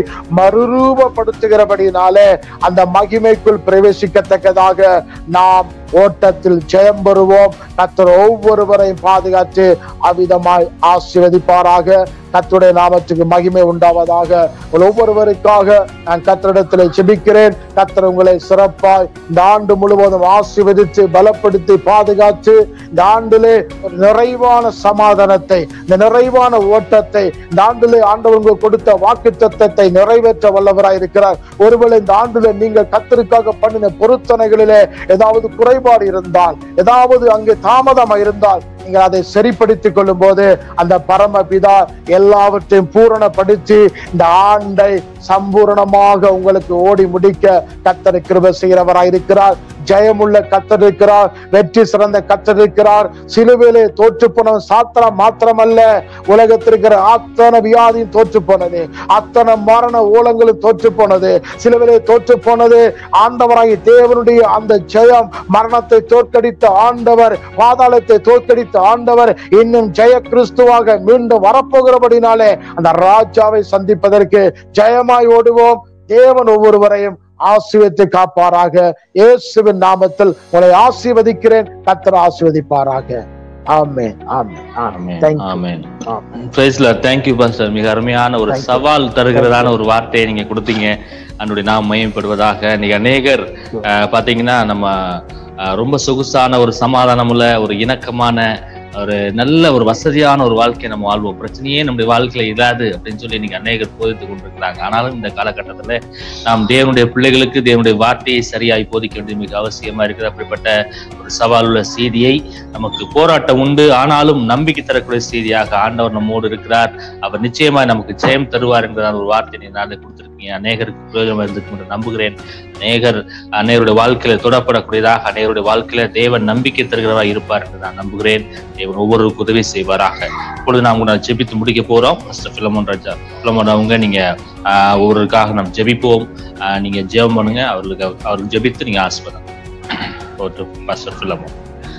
மறுரூபப்படுத்துகிறபடினாலே அந்த மகிமைக்குள் பிரவேசிக்கத்தக்கதாக நாம் ஓட்டத்தில் ஜெயம் பெறுவோம் கத்தர் ஒவ்வொருவரையும் பாதுகாத்து அவ்விதமாய் ஆசீர்வதிப்பாராக கத்தருடைய நாமத்துக்கு மகிமை உண்டாவதாக உங்கள் ஒவ்வொருவருக்காக நான் கத்தரிடத்தில் செபிக்கிறேன் கத்தர் உங்களை சிறப்பாய் இந்த ஆண்டு முழுவதும் ஆசீர்வதித்து பலப்படுத்தி பாதுகாத்து இந்த ஆண்டிலே ஒரு நிறைவான சமாதானத்தை இந்த நிறைவான ஓட்டத்தை இந்த ஆண்டிலே ஆண்டவர் உங்களுக்கு கொடுத்த வாக்கு தத்தத்தை நிறைவேற்ற வல்லவராய் இருக்கிறார் ஒருவேளை இந்த ஆண்டிலே நீங்கள் கத்தருக்காக பண்ணின பொருத்தனைகளிலே ஏதாவது குறைபாடு இருந்தால் ஏதாவது அங்கே தாமதம் இருந்தால் நீங்கள் அதை சரிப்படுத்திக் கொள்ளும் போது அந்த பரமபிதா எல்லாவற்றையும் பூரணப்படுத்தி இந்த ஆண்டை சம்பூரணமாக உங்களுக்கு ஓடி முடிக்க கத்தர் கிருபை செய்கிறவராய் இருக்கிறார் ஜெயமுள்ள கத்தர் இருக்கிறார் வெற்றி சிறந்த கத்தர் இருக்கிறார் சிலுவையிலே தோற்று போனவன் சாத்திரம் மாத்திரமல்ல உலகத்திற்கிற அத்தனை வியாதியும் தோற்று போனது அத்தனை மரண ஊழங்களும் தோற்று போனது சிலுவையிலே தோற்று போனது ஆண்டவராகி தேவனுடைய அந்த ஜெயம் மரணத்தை தோற்கடித்த ஆண்டவர் பாதாளத்தை தோற்கடித்த ஆண்டவர் இன்னும் ஜெய கிறிஸ்துவாக மீண்டும் வரப்போகிறபடினாலே அந்த ராஜாவை சந்திப்பதற்கு ஜெயமாய் ஓடுவோம் தேவன் ஒவ்வொருவரையும் ஆசீர்வதித்து காப்பாராக இயேசுவின் நாமத்தில் உங்களை ஆசீர்வதிக்கிறேன் கத்தர் ஆசீர்வதிப்பாராக ஆமென் ஆமென் ஆமென் Thank you. ஆமென் ஆமென் பிரைஸ்ல தேங்க்யூ பாஸ்டர் மிக அருமையான ஒரு Thank you. சவால் தருகிறதான ஒரு வார்த்தையை நீங்க கொடுத்தீங்க அதனுடைய நாம் மையப்படுவதாக இன்னைக்கு அநேகர் அஹ், பாத்தீங்கன்னா நம்ம அஹ், ரொம்ப சொகுசான ஒரு சமாதானமுள்ள ஒரு இணக்கமான ஒரு நல்ல ஒரு வசதியான ஒரு வாழ்க்கையை நம்ம வாழ்வோம் பிரச்சனையே நம்முடைய வாழ்க்கையில இல்லாது அப்படின்னு சொல்லி இன்னைக்கு அநேகர் போதித்துக் கொண்டிருக்கிறாங்க ஆனாலும் இந்த காலகட்டத்துல நாம் தேவனுடைய பிள்ளைகளுக்கு தேவனுடைய வார்த்தையை சரியாய் போதிக்க வேண்டியது மிக அவசியமா இருக்குது அப்படிப்பட்ட ஒரு சவால் உள்ள செய்தியை நமக்கு போராட்டம் உண்டு ஆனாலும் நம்பிக்கை தரக்கூடிய செய்தியாக ஆண்டவர் நம்மோடு இருக்கிறார் அவர் நிச்சயமா நமக்கு ஜெயம் தருவார் என்கிற ஒரு வார்த்தை நீ நான் கொடுத்திருக்கீங்க அநேகருக்கு பிரயோஜனம் இருந்திருக்கும் என்று நம்புகிறேன் அநேகர் அநேகருடைய வாழ்க்கையில தொடப்படக்கூடியதாக அநேகருடைய வாழ்க்கையில தேவன் நம்பிக்கை தருகிறவா இருப்பார் என்று நான் நம்புகிறேன் தேவன் ஒவ்வொருவருக்கும் உதவி செய்வாராக இப்பொழுது நாம் கூட ஜெபித்து முடிக்க போறோம் மிஸ்டர் பிலமோன் ராஜா பிலமோன் அவங்க நீங்க ஆஹ், ஒவ்வொருவருக்காக நாம் ஜெபிப்போம் ஆஹ், நீங்க ஜெபம் பண்ணுங்க அவர்களுக்கு அவருக்கு ஜெபித்து நீங்க ஆஸ்பதம் போட்டு பாஸ்டர் பிலமோன்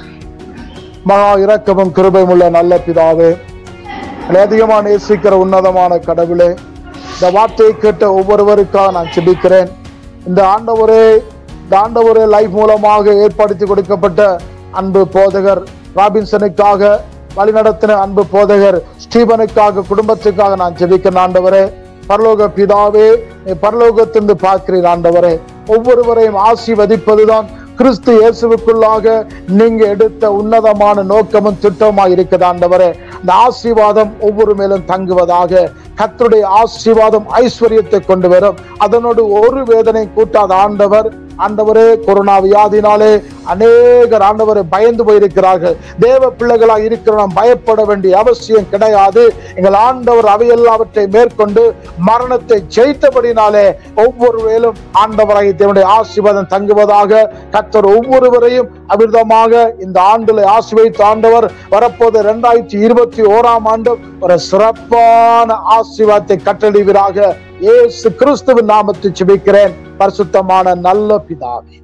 மகா இரக்கமும் கிருபையும் உள்ள நல்ல பிதாவே உங்களை அதிகமா நேசிக்கிற உன்னதமான கடவுளே இந்த வார்த்தையை கேட்ட ஒவ்வொருவருக்காக நான் செபிக்கிறேன் இந்த ஆண்டவரே இந்த ஆண்டவரே லைஃப் மூலமாக ஏற்படுத்தி கொடுக்கப்பட்ட அன்பு போதகர் ராபின்சனுக்காக வழிநடத்தின அன்பு போதகர் ஸ்டீபனுக்காக குடும்பத்துக்காக நான் ஜெபிக்கிறேன் ஆண்டவரே பரலோக பிதாவே நீ பரலோகத்திலிருந்து பார்க்கிறீர் ஆண்டவரே ஒவ்வொருவரையும் ஆசீர்வதிப்பதுதான் கிறிஸ்து இயேசுவுக்குள்ளாக நீங்க எடுத்த உன்னதமான நோக்கமும் திட்டமா இருக்குது ஆண்டவரே இந்த ஆசீர்வாதம் ஒவ்வொரு மேலும் தங்குவதாக கர்த்தருடைய ஆசீர்வாதம் ஐஸ்வர்யத்தை கொண்டு வரும் அதனோடு ஒரு வேதனை கூட்டாத ஆண்டவர் ஆண்டவரே கொரோனா வியாதினாலே அநேகர் ஆண்டவரை பயந்து போயிருக்கிறார்கள் தேவ பிள்ளைகளாக இருக்கிற நாம் பயப்பட வேண்டிய அவசியம் கிடையாது எங்கள் ஆண்டவர் அவையெல்லாவற்றை மேற்கொண்டு மரணத்தை ஜெயித்தபடினாலே ஒவ்வொரு வேலும் ஆண்டவராகிய தேவனுடைய ஆசீர்வாதம் தங்குவதாக கர்த்தர் ஒவ்வொருவரையும் அமிர்தமாக இந்த ஆண்டுல ஆசீர்வதித்த ஆண்டவர் வரப்போது இரண்டாயிரத்தி இருபத்தி ஓராம் ஆண்டு ஒரு சிறப்பான ஆசீர்வாதத்தை கட்டளிவீராக இயேசு கிறிஸ்துவின் நாமத்தில் ஜெபிக்கிறேன் பரிசுத்தமான நல்ல பிதாவே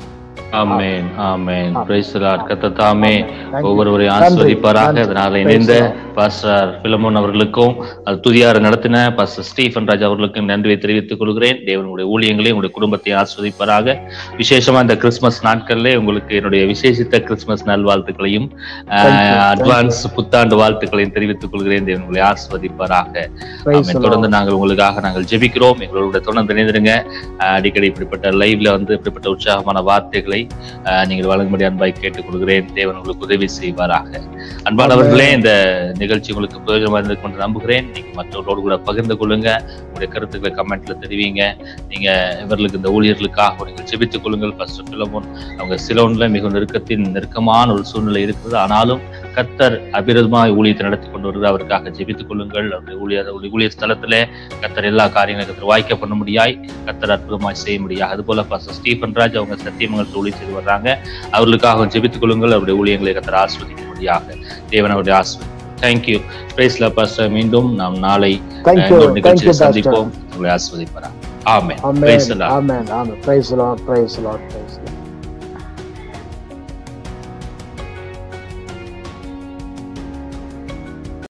ஆமென் ஆமென் ஆமென். பிரைஸ் லார்ட் கர்த்தர் தாமே Thank you. ஒவ்வொருவரையும் நன்றி, ஆஸ்வதிப்பாராக நன்றி. அதனால Praise இணைந்த the Lord. பாஸ்டர் பிலமோன் அவர்களுக்கும் அது துதியார நடத்தின பாஸ்டர் ஸ்டீஃபன் ராஜ் அவர்களுக்கும் நன்றியை தெரிவித்துக் கொள்கிறேன் தேவனுடைய ஊழியங்களையும் உங்களுடைய குடும்பத்தை ஆஸ்வதிப்பாராக விசேஷமா இந்த கிறிஸ்துமஸ் நாட்கள்ல உங்களுக்கு என்னுடைய விசேஷித்த கிறிஸ்துமஸ் நல்வாழ்த்துக்களையும் Thank you, thank you. Advance புத்தாண்டு வாழ்த்துக்களையும் தெரிவித்துக் கொள்கிறேன் தேவன் உங்களை ஆஸ்வதிப்பாராக Praise ஆமென். the தொடர்ந்து Lord. நாங்கள் உங்களுக்காக நாங்கள் ஜெபிக்கிறோம் எங்களோட தொடர்ந்து இணைந்திருங்க அஹ் அடிக்கடி இப்படிப்பட்ட லைவ்ல வந்து இப்படிப்பட்ட உற்சாகமான வார்த்தைகளை அஹ், நீங்கள் வழங்கும்படி அன்பாய் கேட்டுக் கொள்கிறேன் தேவன் உங்களுக்கு உதவி செய்வாராக அன்பானவர்களே இந்த நிகழ்ச்சி உங்களுக்கு பிரயோஜனமா இருந்திருக்கும் என்று நம்புகிறேன் நீங்க மற்றவர்களோடு கூட பகிர்ந்து கொள்ளுங்க உங்களுடைய கருத்துக்களை கமெண்ட்ல தெரிவிங்க நீங்க இவர்களுக்கு இந்த ஊழியர்களுக்காக நீங்கள் ஜெபித்துக் கொள்ளுங்கள் ஃபர்ஸ்ட் பிலமோன் அவங்க சிலோன்ல மிக நெருக்கத்தின் நெருக்கமான ஒரு சூழ்நிலை இருக்கிறது ஆனாலும் கத்தர் அபிரதமாய் ஊழியத்தை நடத்தி கொண்டு வருகிறது அவருக்காக ஜெபித்துக் கொள்ளுங்கள் அவருடைய ஊழியர் அவருடைய ஊழியர் ஸ்தலத்துல கத்தர் எல்லா காரியங்களும் கத்தர் வாய்க்க பண்ண முடியாய் கத்தர் அற்புதமாய் செய்ய முடியாது அதுபோல பாஸ்டர் ஸ்டீபன் ராஜ் அவங்க சத்தியமங்கலத்தில் ஊழியம் செய்து வர்றாங்க அவர்களுக்காக ஜெபித்துக் கொள்ளுங்கள் அவருடைய ஊழியங்களை கத்தர் ஆஸ்வதிக்க முடியாக தேவன் அவருடைய ஆஸ்வதி தேங்க்யூ பிரைஸ்ல பாஸ்டர் மீண்டும் நாம் நாளை Thank அஹ், you. இன்னொரு Thank you, நிகழ்ச்சியில் Pastor. சந்திப்போம் உங்களை ஆஸ்வதிப்பாரா ஆமென் Amen. Praise the Lord. Amen. Amen. Praise the Lord. Praise the Lord. Praise the Lord.